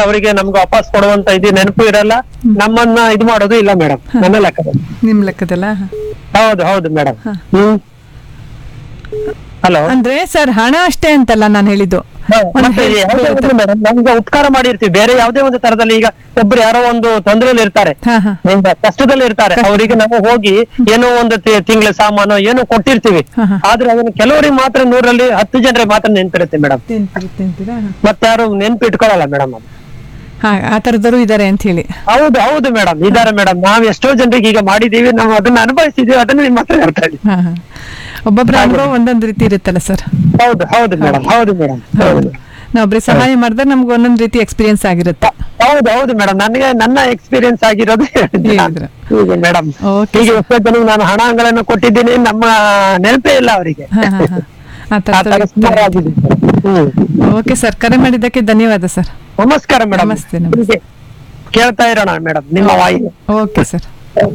ಅವರಿಗೆ ನಮ್ಗೆ ವಾಪಸ್ ಕೊಡುವಂತ ಇದು ನೆನಪು ಇರಲ್ಲ ನಮ್ಮನ್ನ ಇದು ಮಾಡೋದು ಇಲ್ಲ ಮೇಡಮ್ ನನ್ನ ಲೆಕ್ಕದಲ್ಲಿ ನಿಮ್ ಲೆಕ್ಕದಲ್ಲ ಹೌದು ಹೌದು ಮೇಡಮ್ ಹ್ಮ್ ಹಲೋ ಅಂದ್ರೆ ಸರ್ ಹಣ ಅಷ್ಟೇ ಅಂತಲ್ಲ ನಾನು ಹೇಳಿದ್ದು ಒಂದು ಮತ್ತೆ help ಯಾವುದೇ ಇರುತ್ತೆ. ಒಂದು ಮೇಡಮ್ ನಮ್ಗೆ ಉಪಕಾರ ಮಾಡಿರ್ತೀವಿ ಬೇರೆ ಯಾವುದೇ ಒಂದು ತರದಲ್ಲಿ ಈಗ ಒಬ್ರು ಯಾರೋ ಒಂದು ತೊಂದರೆಯಲ್ಲಿ ಇರ್ತಾರೆ ಹಾ ಹಾ ಹಿಂಗ ಕಷ್ಟದಲ್ಲಿ ಇರ್ತಾರೆ ಅವರಿಗೆ ನಾವು ಹೋಗಿ ಏನೋ ಒಂದು ತಿಂಗಳ ಸಾಮಾನು ಏನೋ ಕೊಟ್ಟಿರ್ತೀವಿ ಹಾ, ಹಾ. ಆದ್ರೆ ಅದನ್ನ ಕೆಲವರಿಗೆ ಮಾತ್ರ ನೂರಲ್ಲಿ ಹತ್ತು ಜನರಿಗೆ ಮಾತ್ರ ನೆನ್ಪಿರುತ್ತೆ ಮೇಡಮ್ ತಿಂತೀರಿ ತಿಂತೀರಾ ಹಾ. ಮತ್ತೆ ಯಾರು ನೆನ್ಪು ಇಟ್ಕೊಳ್ಳಲ್ಲ ಮೇಡಮ್ ಅದು ಹಾ ಆ ತರದವರು ಇದಾರೆ ಅಂತ ಹೇಳಿ ಹೌದು ಹೌದು ಮೇಡಮ್ ಇದಾರೆ ಮೇಡಮ್ ನಾವ್ ಎಷ್ಟೋ ಜನರಿಗೆ ಈಗ ಮಾಡಿದೀವಿ ನಾವು ಅದನ್ನ ಅನುಭವಿಸಿದೀವಿ ಅದನ್ನ ನಿಮ್ಮ ಹತ್ರ ಹೇಳ್ತಾ ಇದೀವಿ ಹಾ ಹಾ ಒಬ್ಬೊಬ್ಬರ ಅನುಭವ ಒಂದೊಂದ್ ರೀತಿ ಇರುತ್ತಲ್ಲ ಸರ್ ಹೌದು ಹೌದು ಮೇಡಮ್ ಹೌದು ಮೇಡಮ್ ಹೌದು ನಾವೊಬ್ರಿಗೆ ಸಹಾಯ ಮಾಡಿದ್ರೆ ನಮ್ಗೆ ಒಂದೊಂದ್ ರೀತಿ ಎಕ್ಸ್ಪೀರಿಯನ್ಸ್ ಆಗಿರುತ್ತೆ ಹೌದು ಹೌದು ಮೇಡಮ್ ನನಗೆ ನನ್ನ ಎಕ್ಸ್ಪೀರಿಯನ್ಸ್ ಆಗಿರೋದು ಹೇಳಿದ್ರು. ಈಗ ಮೇಡಮ್ Okay, ಈಗ ಎಷ್ಟೋ ಜನಕ್ಕೆ ನಾನು ಹಣಗಳನ್ನು ಕೊಟ್ಟಿದ್ದೀನಿ ನಮ್ಮ ನೆನಪೇ ಇಲ್ಲ ಅವರಿಗೆ ಹಾ ಹಾ ಹಾ ಆ ಆ ತರ ಥರದ್ದು ಸುಮಾರು ಆಗಿದೆ ಹ್ಮ್ ಓಕೆ ಸರ್ ಕರೆ ಮಾಡಿದ್ದಕ್ಕೆ ಧನ್ಯವಾದ ಸರ್ ನಮಸ್ಕಾರ ಮೇಡಮ್ ನಮಸ್ತೆ, ನಮಸ್ತೆ. ಕೇಳ್ತಾ ಇರೋಣ ಮೇಡಮ್ ನಿಮ್ಮ ವಾಯಿ ಓಕೆ ಸರ್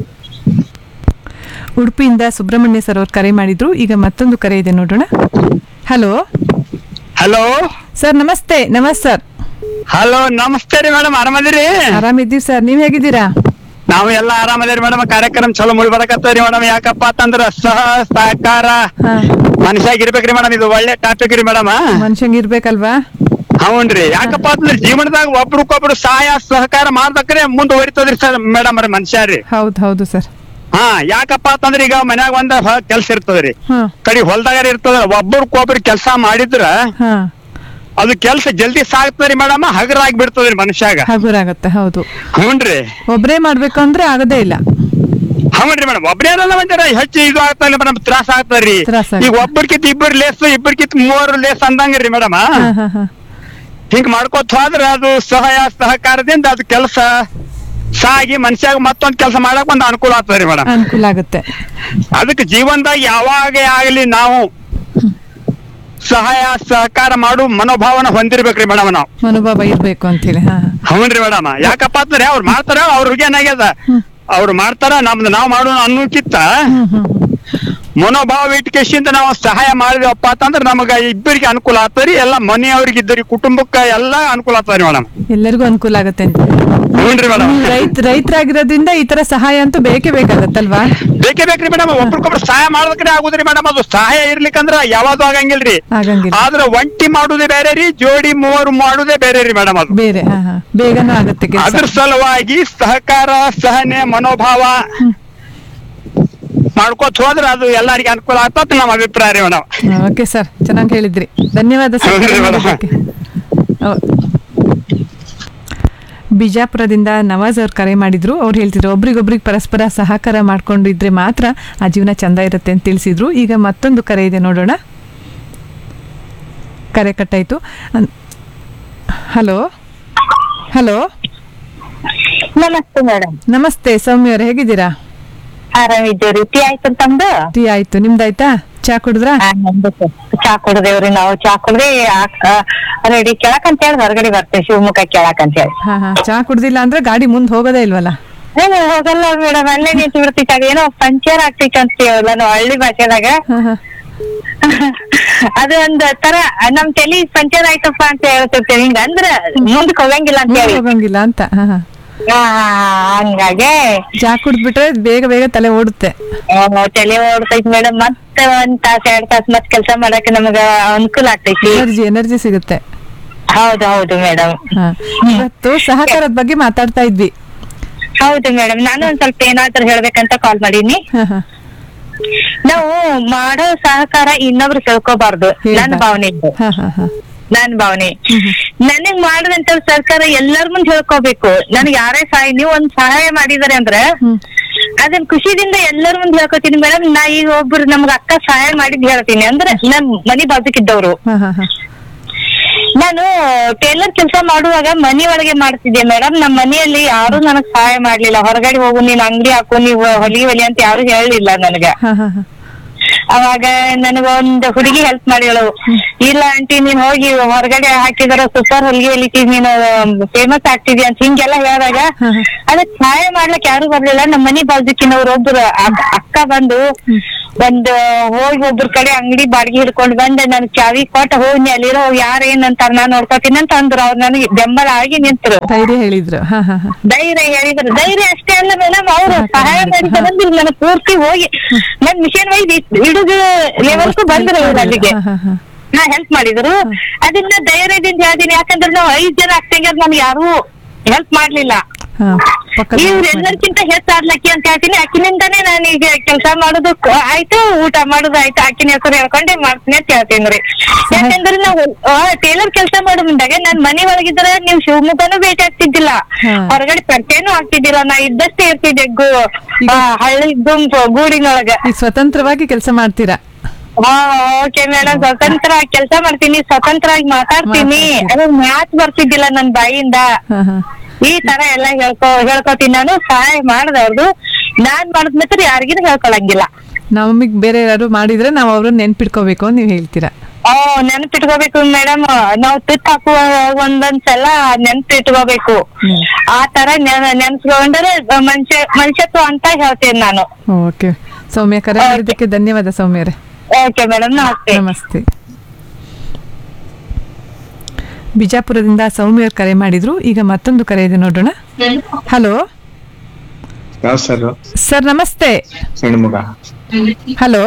ಉಡುಪಿಯಿಂದ ಸುಬ್ರಹ್ಮಣ್ಯ ಸರ್ ಅವ್ರು ಕರೆ ಮಾಡಿದ್ರು ಈಗ ಮತ್ತೊಂದು ಕರೆ ಇದೆ ನೋಡೋಣ ಹಲೋ ಹಲೋ ಸರ್ ನಮಸ್ತೆ ನಮಸ್ ಸರ್ ಹಲೋ ನಮಸ್ತೆ ರೀ ಮೇಡಮ್ ಆರಾಮದಿರಿ ಆರಾಮಿದ್ದೀವಿ ಸರ್ ನೀವ್ ಹೇಗಿದ್ದೀರಾ ನಾವು ಎಲ್ಲ ಆರಾಮದಿರಿ ಮೇಡಮ್ ಕಾರ್ಯಕ್ರಮ ಚಲೋ ಮುಳಿ ಬರಕತ್ತವ್ರಿ ಮೇಡಮ್ ಯಾಕಪ್ಪ ಅಂತಂದ್ರ ಸಹ ಸಹಕಾರ ಹಾ ಮನುಷ್ಯಾಗ ಇರ್ಬೇಕ್ರಿ ಮೇಡಮ್ ಇದು ಒಳ್ಳೆ ಟಾಪಿಕ್ ರೀ ಮೇಡಮ್ ಮನುಷ್ಯಂಗ್ ಇರ್ಬೇಕಲ್ವಾ ಹೌನ್ರಿ ಯಾಕಪ್ಪ ಅಂತಂದ್ರ ಜೀವನದಾಗ ಒಬ್ರಿಗೊಬ್ರು ಸಹಾಯ ಸಹಕಾರ ಮಾಡ್ಬೇಕ್ರೆ ಮುಂದುವರಿತದ್ರಿ ಸರ್ ಮೇಡಮ್ ರೀ ಮನುಷ್ಯ ರೀ ಹೌದು ಹೌದು ಸರ್ ಹಾ ಯಾಕಪ್ಪ ಅಂತಂದ್ರ ಈಗ ಮನ್ಯಾಗ ಒಂದ್ ಕೆಲ್ಸ ಇರ್ತದ್ರಿ ಹಾ ಕಡಿ ಹೊಲ್ದಾಗ ಇರ್ತದ ಒಬ್ರಿಗೊಬ್ರು ಕೆಲಸ ಮಾಡಿದ್ರ ಹಾ ಅದು ಕೆಲ್ಸ ಜಲ್ದಿ ಸಾಗ್ತದ್ರಿ ಮೇಡಮ್ ಹಗರ ಆಗ್ಬಿಡ್ತದ್ರಿ ಮನುಷ್ಯಾಗ ಹಗುರಾಗತ್ತೆ ಹೌದು ಹ್ಞೂನ್ರಿ ಒಬ್ರೇ ಮಾಡ್ಬೇಕು ಅಂದ್ರೆ ಆಗದೇ ಇಲ್ಲ ಹೌನ್ರಿ ಮೇಡಮ್ ಒಬ್ಬರೇನಲ್ಲ ಒಂಥರ ಹೆಚ್ಚು ಇದು ಆಗ್ತಾ ಇಲ್ಲ ಮೇಡಮ್ ತ್ರಾಸ ಆಗ್ತಾರ್ರಿ ತ್ರಾಸ ಆಗ್ತದೆ. ಈಗ ಒಬ್ಬರ್ಕಿತ್ ಇಬ್ಬರು ಲೇಸ್ ಇಬ್ಬರ್ಕಿತ್ ಮೂವರು ಲೇಸ್ ಅಂದಂಗ್ರಿ ಮೇಡಮ್ ಹಾ ಹಾ ಹಾ ಹಿಂಗ್ ಮಾಡ್ಕೋತ ಹೋದ್ರ ಅದು ಸಹಾಯ ಸಹಕಾರದಿಂದ ಅದು ಕೆಲಸ ಸಾಗಿ ಮನುಷ್ಯಾಗ ಮತ್ತೊಂದ್ ಕೆಲಸ ಮಾಡಕ್ ಒಂದ್ ಅನುಕೂಲ ಆಗ್ತದ್ರಿ ಮೇಡಮ್ ಅನುಕೂಲ ಆಗುತ್ತೆ ಅದಕ್ಕೆ ಜೀವನದಾಗ ಯಾವಾಗ ಆಗ್ಲಿ ನಾವು ಸಹಾಯ ಸಹಕಾರ ಮಾಡು ಮನೋಭಾವನ ಹೊಂದಿರ್ಬೇಕ್ರಿ ಮೇಡಮ್ ನಾವು ಮನೋಭಾವ ಇರ್ಬೇಕು ಅಂತ ಹೇಳಿ ಹಾ ಹಾ ಹೌನ್ರಿ ಮೇಡಮ್ ಯಾಕಪ್ಪ ಅಂತಂದ್ರೆ ಅವ್ರು ಮಾಡ್ತಾರ ಅವ್ರಿಗೆ ಏನಾಗ್ಯದ ಅವ್ರು ಮಾಡ್ತಾರ ನಮ್ದು ನಾವ್ ಮಾಡೋಣ ಅನ್ನೋಕ್ಕಿಂತ ಹ್ಮ್ ಹ್ಮ್ ಹ್ಮ್. ಮನೋಭಾವ ಇಟ್ಕೆಶಿಂದ ನಾವು ಸಹಾಯ ಮಾಡಿದವಪ್ಪ ಅಂತಂದ್ರೆ ನಮಗ ಇಬ್ಬರಿಗೆ ಅನುಕೂಲ ಆಗ್ತರಿ ಎಲ್ಲ ಮನೆಯವ್ರಿಗೆ ಇದ್ದರಿ ಕುಟುಂಬಕ್ಕ ಎಲ್ಲ ಅನುಕೂಲ ಆಗ್ತದೆ ಮೇಡಮ್ ಎಲ್ಲರಿಗೂ ಅನುಕೂಲ ಆಗುತ್ತೆ ಅಂತ ಹ್ಞೂನ್ರಿ ಮೇಡಮ್ ನೀವು ರೈತ ರೈತರಾಗಿರೋದ್ರಿಂದ ಈ ತರ ಸಹಾಯ ಅಂತೂ ಬೇಕೇ ಬೇಕಾಗತ್ತಲ್ವಾ ಬೇಕೇ ಬೇಕ್ರಿ ಮೇಡಮ್ ಒಬ್ರಿಗೊಬ್ರು ಸಹಾಯ ಮಾಡ್ಬೇಕ್ರಿ ಆಗುದ್ರಿ ಮೇಡಮ್ ಅದು ಸಹಾಯ ಇರ್ಲಿಕ್ಕಂದ್ರ ಯಾವ್ದು ಆಗಂಗಿಲ್ರಿ ಆಗಂಗಿಲ್ಲ ಆದ್ರ ಒಂಟಿ ಮಾಡುದೇ ಬೇರೆ ರೀ ಜೋಡಿ ಮೂವರು ಮಾಡುದೇ ಬೇರೆ ರೀ ಮೇಡಮ್ ಅದು ಬೇರೆ ಹಾ ಹಾ ಬೇಗನೂ ಆಗುತ್ತೆ ಅದ್ರ ಕೆಲಸ ಸಲುವಾಗಿ ಸಹಕಾರ ಸಹನೆ ಮನೋಭಾವ ಮಾಡ್ಕೋತ ಹೋದ್ರ ಅದು ಎಲ್ಲರಿಗೆ ಅನುಕೂಲ ಆಗ್ತದ ನಮ್ಮ ಅಭಿಪ್ರಾಯ ರೀ ಮೇಡಮ್ ಓಕೆ ಸರ್ ಚೆನ್ನಾಗಿ ಹೇಳಿದ್ರಿ ಧನ್ಯವಾದ ಸರ್ ಹೌದ್ರಿ ಕರೆ ಮೇಡಮ್. ಮಾಡಿದ್ದಕ್ಕೆ. ಹೌ- ಬಿಜಾಪುರದಿಂದ ನವಾಜ್ ಅವ್ರು ಕರೆ ಮಾಡಿದ್ರು ಅವ್ರು ಹೇಳ್ತಿದ್ರು ಒಬ್ರಿಗೊಬ್ರಿಗೆ ಪರಸ್ಪರ ಸಹಕಾರ ಮಾಡ್ಕೊಂಡು ಇದ್ರೆ ಮಾತ್ರ ಆ ಜೀವನ ಚಂದ ಇರುತ್ತೆ ಅಂತ ತಿಳಿಸಿದ್ರು ಈಗ ಮತ್ತೊಂದು ಕರೆ ಇದೆ ನೋಡೋಣ ಕರೆ ಕಟ್ಟಾಯ್ತು ಹಲೋ ಹಲೋ ನಮಸ್ತೆ ಮೇಡಮ್ ನಮಸ್ತೆ ಸೌಮ್ಯ ಅವ್ರು ಹೇಗಿದ್ದೀರಾ ಆರಾಮಿದ್ದೇವ್ರಿ ಟೀ ಆಯ್ತು ತಮ್ದು ಟೀ ಆಯ್ತು ನಿಮ್ದಾಯ್ತಾ ಚಾ ಕುಡಿದ್ರಾ ಆ, ನಮ್ದು ಸ- ಚಾ ಕುಡ್ದೇವ್ರಿ ನಾವು ಚಾ ಕುಡ್ದಿ ರೆಡಿ ಕೇಳಕ್ ಅಂತ ಹೇಳಿ ಹೊರಗಡೆ ಬರ್ತೇವೆ ಶಿವಮೊಗ್ಗ ಕೇಳಕ್ ಅಂತ ಹೇಳಿ ಹಾ ಹಾ ಚಾ ಕುಡ್ದಿಲ್ಲ ಅಂದ್ರೆ ಗಾಡಿ ಮುಂದೆ ಹೋಗೋದೇ ಇಲ್ವಲ್ಲ ಏ, ಹೋಗಲ್ಲ ಮೇಡಮ್ ಅಲ್ಲೇ ನಿಂತು ಬಿಡ್ತೈತೆ ಅದೇನೋ ಪಂಚರ್ ಆಗ್ತೈತೆ ಅಂತ ಹೇಳಲ್ಲ ನಾವು ಹಳ್ಳಿ ಭಾಷೆದಾಗ ಹಾ ಹಾ ಅದು ಒಂದ್ ತರ ನಮ್ ತಲಿ ಪಂಚರ್ ಆಯ್ತಪ್ಪ ಅಂತ ಹೇಳ್ತಿರ್ತೇವೆ ಹಿಂಗ ಅಂದ್ರ ಮುಂದಕ್ ಹೋಗಂಗಿಲ್ಲ ಅಂತ ಮುಂದೆ ಹೇಳಿ ಹೋಗಂಗಿಲ್ಲ ಅಂತ ಹಾ ಹಾ ಆ, ಹಂಗಾಗಿ ಚಾ ಕುಡ್ದ್ಬಿಟ್ರೆ ಬೇಗ ಬೇಗ ತಲೆ ಓಡುತ್ತೆ ಆ, ತಲೆ ಓಡ್ತೈತಿ ಮೇಡಮ್ ಮತ್ತೆ ಒಂದ್ ತಾಸ ಎರಡ್ ತಾಸ ಮತ್ ಕೆಲ್ಸ ಮಾಡಕ್ ನಮಗ ಅನುಕೂಲ ಆಗ್ತೈತಿ ಎನರ್ಜಿ ಎನರ್ಜಿ ಸಿಗುತ್ತೆ ಹೌದು ಹೌದು ಮೇಡಮ್ ಹಾ ಇವತ್ತು ಸಹಕಾರದ ಬಗ್ಗೆ ಮಾತಾಡ್ತಾ ಇದ್ವಿ ಹೌದು ಮೇಡಮ್ ನಾನು ಒಂದ್ ಸ್ವಲ್ಪ ಏನಾದ್ರೂ ಹೇಳ್ಬೇಕಂತ ಕಾಲ್ ಮಾಡೀನಿ ಹಾ ಹಾ ನಾವು ಮಾಡೋ ಸಹಕಾರ ಇನ್ನೊಬ್ರು ತಿಳ್ಕೊಬಾರ್ದು ನನ್ನ ಹೇಳ್ಬಾರ್ದು. ಭಾವನೆ ಇದು ಹಾ ಹಾ ಹಾ ನನ್ ಭಾವನೆ ನನಗ್ ಮಾಡಿದಂತ ಸರ್ಕಾರ ಎಲ್ಲರ ಮುಂದೆ ಹೇಳ್ಕೋಬೇಕು ನನ್ಗೆ ಯಾರೇ ಸಹಾಯ ನೀವು ಒಂದ್ ಸಹಾಯ ಮಾಡಿದಾರೆ ಅಂದ್ರೆ ಹ್ಮ್ ಅದನ್ನ ಖುಷಿದಿಂದ ಎಲ್ಲರ ಮುಂದೆ ಹೇಳ್ಕೊತೀನಿ ಮೇಡಮ್ ನಾ ಈಗ ಒಬ್ರು ನಮ್ಗ ಅಕ್ಕ ಸಹಾಯ ಮಾಡಿದ್ ಹೇಳ್ತೀನಿ ಅಂದ್ರೆ ನಮ್ ಮನಿ ಬಾಜುಕಿದ್ದವ್ರು ಹಾ ಹಾ ಹಾ ನಾನು ಟೇಲರ್ ಕೆಲಸ ಮಾಡುವಾಗ ಮನಿ ಒಳಗೆ ಮಾಡ್ತಿದ್ದೆ ಮೇಡಮ್ ನಮ್ಮ ಮನೆಯಲ್ಲಿ ಯಾರು ನನಗ್ ಸಹಾಯ ಮಾಡ್ಲಿಲ್ಲ ಹೊರಗಡೆ ಹೋಗು ನೀನ್ ಅಂಗಡಿ ಹಾಕು ನೀವು ಹೊಲಿ ಹೊಲಿ ಅಂತ ಯಾರು ಹೇಳಲಿಲ್ಲ ನನಗ ಹಾ ಹಾ ಹಾ ಅವಾಗ ನನಗ ಒಂದ್ ಹುಡುಗಿ ಹೆಲ್ಪ್ ಮಾಡಿಗಳು ಇಲ್ಲ ಆಂಟಿ ನೀನ್ ಹೋಗಿ ಹೊರಗಡೆ ಹಾಕಿದಾರ ಸೂಪರ್ ಹೊಲಿಗೆ ಹೊಲಿತೀವಿ ನೀನು ಫೇಮಸ್ ಆಗ್ತಿದ್ಯಾ ಅಂತ ಹಿಂಗೆಲ್ಲ ಹೇಳಿದಾಗ ಅದಕ್ ಸಹಾಯ ಮಾಡ್ಲಕ್ ಯಾರು ಬರ್ಲಿಲ್ಲ ನಮ್ಮ ಮನಿ ಬಾಜುಕಿನವ್ರು ಒಬ್ರು ಅಕ್- ಅಕ್ಕ ಬಂದು ಒಂದ್ ಹೋಗಿ ಒಬ್ರ ಕಡೆ ಅಂಗಡಿ ಬಾಡಿಗೆ ಹಿಡ್ಕೊಂಡ್ ಬಂದ್ ನನ್ ಚಾವಿ ಕೊಟ್ಟ ಹೋಗಿ ಅಲ್ಲಿರೋ ಯಾರ್ ಏನಂತಾರ ನಾನ್ ನೋಡ್ಕೊತೀನಿ ಅಂತ ಅಂದ್ರು ಅವ್ರು ನನಗೆ ಬೆಂಬಲ ಆಗಿ ನಿಂತ್ರು ಧೈರ್ಯ ಹೇಳಿದ್ರು ಹಾ ಹಾ ಹಾ ಧೈರ್ಯ ಹೇಳಿದ್ರು ಧೈರ್ಯ ಅಷ್ಟೇ ಅಲ್ಲ ಮೇಡಮ್ ಅವ್ರು ಸಹಾಯ ಮಾಡಿದ್ರೆ ನನಗೆ ಪೂರ್ತಿ ಹೋಗಿ ನನ್ ಮಿಷನ್ ಒಯ್ದು ಹಿಡಿದು ಲೆವೆಲ್ಗೂ ಬಂದ್ರು ಇವ್ರು ಅಲ್ಲಿಗೆ ಹಾ ಹಾ ಹಾ ನಾ ಹೆಲ್ಪ್ ಮಾಡಿದ್ರು ಅದನ್ನ ಧೈರ್ಯದಿಂದ ಹೇಳ್ತೀನಿ ಯಾಕಂದ್ರೆ ನಾವು ಐದ್ ಜನ ಆಗ್ತಂಗ ನಮ್ಗೆ ಯಾರು ಹೆಲ್ಪ್ ಮಾಡ್ಲಿಲ್ಲ ಹಾ ಪಕ್ಕದ ಇವ್ರೆಲ್ಲರಿಗಿಂತ ಹೆಚ್ಚಾದ್ಲಕ್ಕಿ ಅಂತ ಹೇಳ್ತೀನಿ ಅಕ್ಕಿನಿಂದಾನೇ ನಾನು ಈಗ ಕೆಲಸ ಮಾಡೋದು ಕ- ಆಯ್ತು ಊಟ ಮಾಡೋದು ಆಯ್ತು ಅಕ್ಕಿನ ಹೆಸರು ಹೇಳ್ಕೊಂಡೆ ಮಾಡ್ತೀನಿ ಅಂತ ಹೇಳ್ತೀನಿ ರೀ ಯಾಕಂದ್ರೆ ನಾವು ಟೇಲರ್ ಕೆಲಸ ಮಾಡೋ ಮುಂದಾಗ ನಾನ್ ಮನೆ ಒಳಗಿದ್ರೆ ನೀವ್ ಶಿವಮೊಗ್ಗನೂ ಭೇಟಿ ಆಗ್ತಿದ್ದಿಲ್ಲ ಹಾ. ಹೊರಗಡೆ ಪರಿಚಯನೂ ಆಗ್ತಿದ್ದಿಲ್ಲ ನಾ ಇದ್ದಷ್ಟೇ ಇರ್ತಿದ್ದೆ ಗು ಈಗ- ಆ, ಹಳ್ಳಿ ಗುಂಪು ಗೂಡಿನೊಳಗ ಈಗ ಸ್ವತಂತ್ರವಾಗಿ ಕೆಲಸ ಮಾಡ್ತೀರಾ ಹಾ ಓಕೆ ಮೇಡಮ್ ಸ್ವತಂತ್ರ ಕೆಲಸ ಮಾಡ್ತೀನಿ ಸ್ವತಂತ್ರವಾಗಿ ಮಾತಾಡ್ತೀನಿ ಅದು ಮಾತ್ ಬರ್ತಿದ್ದಿಲ್ಲ ನನ್ ಬಾಯಿಂದ ಹಾ ಹಾ ಈ ತರ ಎಲ್ಲ ಹೇಳ್ಕೊ ಹೇಳ್ಕೊತೀನಿ ನಾನು ಸಹಾಯ ಮಾಡ್ದವ್ರದು ನಾನ್ ಮಾಡಿದ್ ಮಾತ್ರ ಯಾರಿಗಿನ ಹೇಳ್ಕೊಳಂಗಿಲ್ಲ ನಮಗ್ ಬೇರೆ ಯಾರು ಮಾಡಿದ್ರೆ ನಾವು ಅವ್ರನ್ನ ನೆನ್ಪಿಟ್ಕೋಬೇಕು ಅಂತ ನೀವು ಹೇಳ್ತೀರಾ ಓ ನೆನ್ಪಿಟ್ಕೋಬೇಕು ಮೇಡಮ್ ನಾವ್ ತುತ್ ಹಾಕುವ ಒಂದೊಂದ್ಸಲ ನೆನ್ಪಿಟ್ಕೋಬೇಕು ಹ್ಮ್. ಆ ತರ ನೆನ್- ನೆನ್ಸ್ಕೊಂಡ್ರೆ ಮನುಷ್ಯ ಮನುಷ್ಯತ್ವ ಅಂತ ಹೇಳ್ತೇನೆ ನಾನು ಓಕೆ ಸೌಮ್ಯ ಕರೆ ಮಾಡಿದ್ದಕ್ಕೆ ಧನ್ಯವಾದ ಸೌಮ್ಯರೇ ಓಕೆ ಮೇಡಮ್ ನಮಸ್ತೆ ನಮಸ್ತೆ ಬಿಜಾಪುರದಿಂದ ಸೌಮ್ಯರು ಕರೆ ಮಾಡಿದ್ರು ಈಗ ಮತ್ತೊಂದು ಕರೆ ಇದೆ ನೋಡೋಣ ಹಲೋ ಯಾವ ಸರ್ ಸರ್ ನಮಸ್ತೆ ಹೆಣ್ಮಗ ಹಲೋ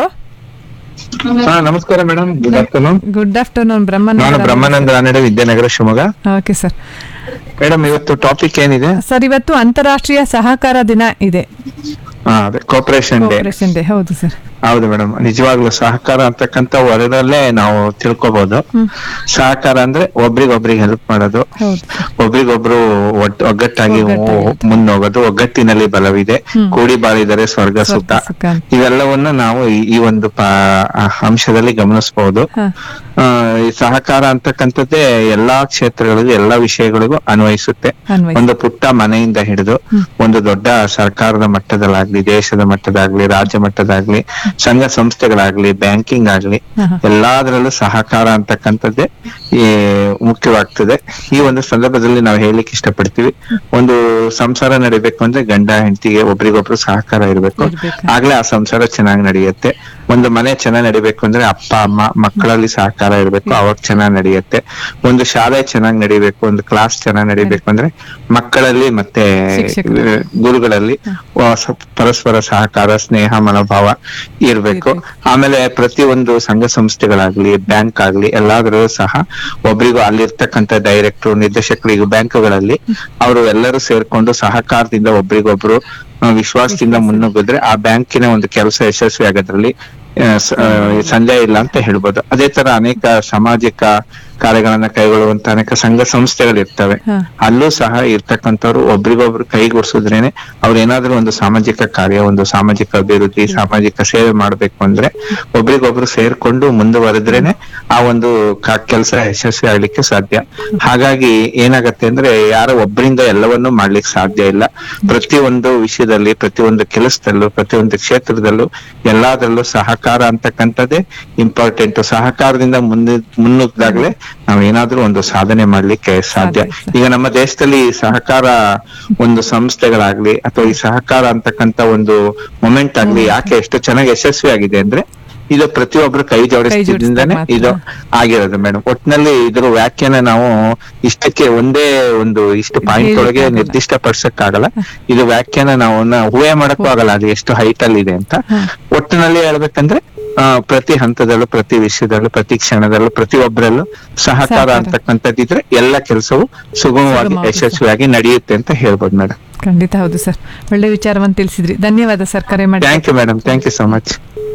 ಹಾ ನಮಸ್ಕಾರ madam good afternoon good afternoon Brahman ನಾನು Brahmananda Ranade Vidyanagar Shivamogga okay sir madam ಇವತ್ತು ಟಾಪಿಕ್ ಏನಿದೆ ಸರ್ ಇವತ್ತು ಅಂತಾರಾಷ್ಟ್ರೀಯ ಸಹಕಾರ ದಿನ ಇದೆ ಹಾ ಅದೇ ಕೋಪರೇಷನ್ ಡೇ ಕೋಪರೇಷನ್ ಡೇ ಹೌದು ಸರ್ ಹೌದು ಮೇಡಮ್ ನಿಜವಾಗ್ಲೂ ಸಹಕಾರ ಅಂತಕ್ಕಂತ ವರ್ಡಲ್ಲೇ ನಾವು ತಿಳ್ಕೊಬಹುದು ಸಹಕಾರ ಅಂದ್ರೆ ಒಬ್ರಿಗೊಬ್ರಿಗೆ ಹೆಲ್ಪ್ ಮಾಡೋದು ಹೌದು ಒಬ್ರಿಗೊಬ್ರು ಒಟ್- ಒಗ್ಗಟ್ಟಾಗಿ ಒಗ್ಗಟ್ಟಾಗಿ. ಮುನ್ನೋಗೋದು ಒಗ್ಗಟ್ಟಿನಲ್ಲಿ ಬಲವಿದೆ ಕೂಡಿ ಬಾಳಿದರೆ ಸ್ವರ್ಗ ಸುಖ ಸ್ವರ್ಗ ಸುಖ ಅಂತ. ಇವೆಲ್ಲವನ್ನ ನಾವು ಈ- ಈ ಒಂದು ಪಾ- ಆ ಅಂಶದಲ್ಲಿ ಗಮನಿಸಬಹುದು ಹಾ. ಆ, ಈ ಸಹಕಾರ ಅಂತಕ್ಕಂಥದ್ದೇ ಎಲ್ಲಾ ಕ್ಷೇತ್ರಗಳಿಗೂ ಎಲ್ಲಾ ವಿಷಯಗಳಿಗೂ ಅನ್ವಯಿಸುತ್ತೆ ಅನ್ವಯಿಸುತ್ತೆ. ಒಂದು ಪುಟ್ಟ ಮನೆಯಿಂದ ಹಿಡಿದು ಒಂದು ದೊಡ್ಡ ಸರ್ಕಾರದ ಮಟ್ಟದಲ್ಲಾಗ್ಲಿ ದೇಶದ ಮಟ್ಟದಾಗ್ಲಿ ರಾಜ್ಯ ಮಟ್ಟದಾಗ್ಲಿ ಸಂಘ ಸಂಸ್ಥೆಗಳಾಗ್ಲಿ ಬ್ಯಾಂಕಿಂಗ್ ಆಗ್ಲಿ ಹಾ, ಹಾ. ಎಲ್ಲಾದ್ರಲ್ಲೂ ಸಹಕಾರ ಅಂತಕ್ಕಂಥದ್ದೇ ಈ ಮುಖ್ಯವಾಗ್ತದೆ ಈ ಒಂದು ಸಂದರ್ಭದಲ್ಲಿ ನಾವು ಹೇಳಲಿಕ್ಕೆ ಇಷ್ಟಪಡ್ತೀವಿ ಒಂದು ಸಂಸಾರ ನಡಿಬೇಕು ಅಂದ್ರೆ ಗಂಡ ಹೆಂಡತಿಗೆ ಒಬ್ರಿಗೊಬ್ರು ಸಹಕಾರ ಇರಬೇಕು ಇರ್ಬೇಕು. ಆಗ್ಲೇ ಆ ಸಂಸಾರ ಚೆನ್ನಾಗಿ ನಡೆಯುತ್ತೆ ಒಂದು ಮನೆ ಚೆನ್ನಾಗಿ ನಡಿಬೇಕು ಅಂದ್ರೆ ಅಪ್ಪ ಅಮ್ಮ ಮಕ್ಕಳಲ್ಲಿ ಸಹಕಾರ ಇರಬೇಕು ಅವಾಗ ಚೆನ್ನಾಗಿ ನಡೆಯುತ್ತೆ ಒಂದು ಶಾಲೆ ಚೆನ್ನಾಗಿ ನಡಿಬೇಕು ಒಂದು ಕ್ಲಾಸ್ ಚೆನ್ನಾಗಿ ನಡಿಬೇಕು ಅಂದ್ರೆ ಮಕ್ಕಳಲ್ಲಿ ಮತ್ತೆ ಶಿಕ್ಷಕರು. ಆ, ಗುರುಗಳಲ್ಲಿ ಆ, ಸ- ಪರಸ್ಪರ ಸಹಕಾರ ಸ್ನೇಹ ಮನೋಭಾವ ಇರ್ಬೇಕು ಆಮೇಲೆ ಪ್ರತಿಯೊಂದು ಸಂಘ ಸಂಸ್ಥೆಗಳಾಗ್ಲಿ ಬ್ಯಾಂಕ್ ಆಗ್ಲಿ ಎಲ್ಲಾದ್ರಲ್ಲೂ ಸಹ ಒಬ್ರಿಗೂ ಅಲ್ಲಿರ್ತಕ್ಕಂಥ ಡೈರೆಕ್ಟರ್ ನಿರ್ದೇಶಕರಿಗೂ ಬ್ಯಾಂಕ್ಗಳಲ್ಲಿ ಅವರು ಎಲ್ಲರೂ ಸೇರ್ಕೊಂಡು ಸಹಕಾರದಿಂದ ಒಬ್ರಿಗೊಬ್ರು ಆ, ವಿಶ್ವಾಸದಿಂದ ಮುನ್ನುಗ್ಗಿದ್ರೆ ಆ ಬ್ಯಾಂಕಿನ ಒಂದು ಕೆಲಸ ಯಶಸ್ವಿ ಆಗೋದ್ರಲ್ಲಿ ಆ, ಸ- ಆ, ಸಂದೇಹ ಇಲ್ಲ ಅಂತ ಹೇಳ್ಬೋದು ಅದೇ ತರ ಅನೇಕ ಸಾಮಾಜಿಕ ಕಾರ್ಯಗಳನ್ನ ಕೈಗೊಳ್ಳುವಂತ ಅನೇಕ ಸಂಘ ಸಂಸ್ಥೆಗಳಿರ್ತವೆ ಹಾ. ಅಲ್ಲೂ ಸಹ ಇರ್ತಕ್ಕಂಥವ್ರು ಒಬ್ರಿಗೊಬ್ರು ಕೈಗೂಡಿಸಿದ್ರೇನೆ ಅವ್ರು ಏನಾದ್ರೂ ಒಂದು ಸಾಮಾಜಿಕ ಕಾರ್ಯ ಒಂದು ಸಾಮಾಜಿಕ ಅಭಿವೃದ್ಧಿ ಸಾಮಾಜಿಕ ಸೇವೆ ಮಾಡ್ಬೇಕು ಅಂದ್ರೆ ಒಬ್ರಿಗೊಬ್ರು ಸೇರ್ಕೊಂಡು ಮುಂದುವರೆದ್ರೇನೆ ಆ ಒಂದು ಕೆಲಸ ಯಶಸ್ವಿ ಆಗ್ಲಿಕ್ಕೆ ಸಾಧ್ಯ ಹಾಗಾಗಿ ಏನಾಗತ್ತೆ ಅಂದ್ರೆ ಯಾರೋ ಒಬ್ಬರಿಂದ ಎಲ್ಲವನ್ನೂ ಮಾಡ್ಲಿಕ್ಕೆ ಸಾಧ್ಯ ಇಲ್ಲ ಪ್ರತಿಯೊಂದು ವಿಷಯದಲ್ಲಿ ಪ್ರತಿಯೊಂದು ಕೆಲಸದಲ್ಲೂ ಪ್ರತಿಯೊಂದು ಕ್ಷೇತ್ರದಲ್ಲೂ ಎಲ್ಲಾದ್ರಲ್ಲೂ ಸಹಕಾರ ಅಂತಕ್ಕಂಥದ್ದೇ ಇಂಪಾರ್ಟೆಂಟ್ ಸಹಕಾರದಿಂದ ಮುಂದೆ ಮುನ್ನುಗ್ದಾಗ್ಲೇ ನಾವ್ ಏನಾದ್ರೂ ಒಂದು ಸಾಧನೆ ಮಾಡ್ಲಿಕ್ಕೆ ಸಾಧ್ಯ ಸಾಧ್ಯ. ಈಗ ನಮ್ಮ ದೇಶದಲ್ಲಿ ಈ ಸಹಕಾರ ಒಂದು ಸಂಸ್ಥೆಗಳಾಗ್ಲಿ ಅಥವಾ ಈ ಸಹಕಾರ ಅಂತಕ್ಕಂತ ಒಂದು ಮೊಮೆಂಟ್ ಆಗ್ಲಿ ಯಾಕೆ ಎಷ್ಟು ಚೆನ್ನಾಗಿ ಯಶಸ್ವಿ ಆಗಿದೆ ಅಂದ್ರೆ ಇದು ಪ್ರತಿಯೊಬ್ರು ಕೈ ಜೋಡಿಸಿದಿಂದಾನೆ ಮಾತ್ರ. ಇದು ಆಗಿರೋದು ಮೇಡಮ್ ಒಟ್ನಲ್ಲಿ ಇದ್ರ ವ್ಯಾಖ್ಯಾನ ನಾವು ಇಷ್ಟಕ್ಕೆ ಒಂದೇ ಒಂದು ಇಷ್ಟು ಪಾಯಿಂಟ್ ಒಳಗೆ ಹೇಳಿಕ್ಕಾಗಲ್ಲ. ನಿರ್ದಿಷ್ಟ ಪಡಿಸಕ್ಕಾಗಲ್ಲ ಇದು ವ್ಯಾಖ್ಯಾನ ನಾವು ಊಹೆ ಮಾಡಕ್ಕೂ ಆಗಲ್ಲ ಅದು ಎಷ್ಟು ಹೈಟ್ ಅಲ್ಲಿ ಇದೆ ಅಂತ ಒಟ್ಟಿನಲ್ಲಿ ಹೇಳ್ಬೇಕಂದ್ರೆ ಆ, ಪ್ರತಿ ಹಂತದಲ್ಲೂ ಪ್ರತಿ ವಿಷಯದಲ್ಲೂ ಪ್ರತಿ ಕ್ಷಣದಲ್ಲೂ ಪ್ರತಿಯೊಬ್ಬರಲ್ಲೂ ಸಹಕಾರ ಸಹಕಾರ. ಅಂತಕ್ಕಂಥದ್ದಿದ್ರೆ ಎಲ್ಲ ಕೆಲಸವು ಸುಗಮವಾಗಿ ಸುಗಮವಾಗಿ ಯಶಸ್ವಿಯಾಗಿ ನಡೆಯುತ್ತೆ ಅಂತ ಹೇಳ್ಬೋದು ಮೇಡಮ್ ಖಂಡಿತ ಹೌದು ಸರ್ ಒಳ್ಳೆ ವಿಚಾರವನ್ನು ತಿಳಿಸಿದ್ರಿ ಧನ್ಯವಾದ ಸರ್ ಕರೆ ಮಾಡಿ thank you madam thank you so much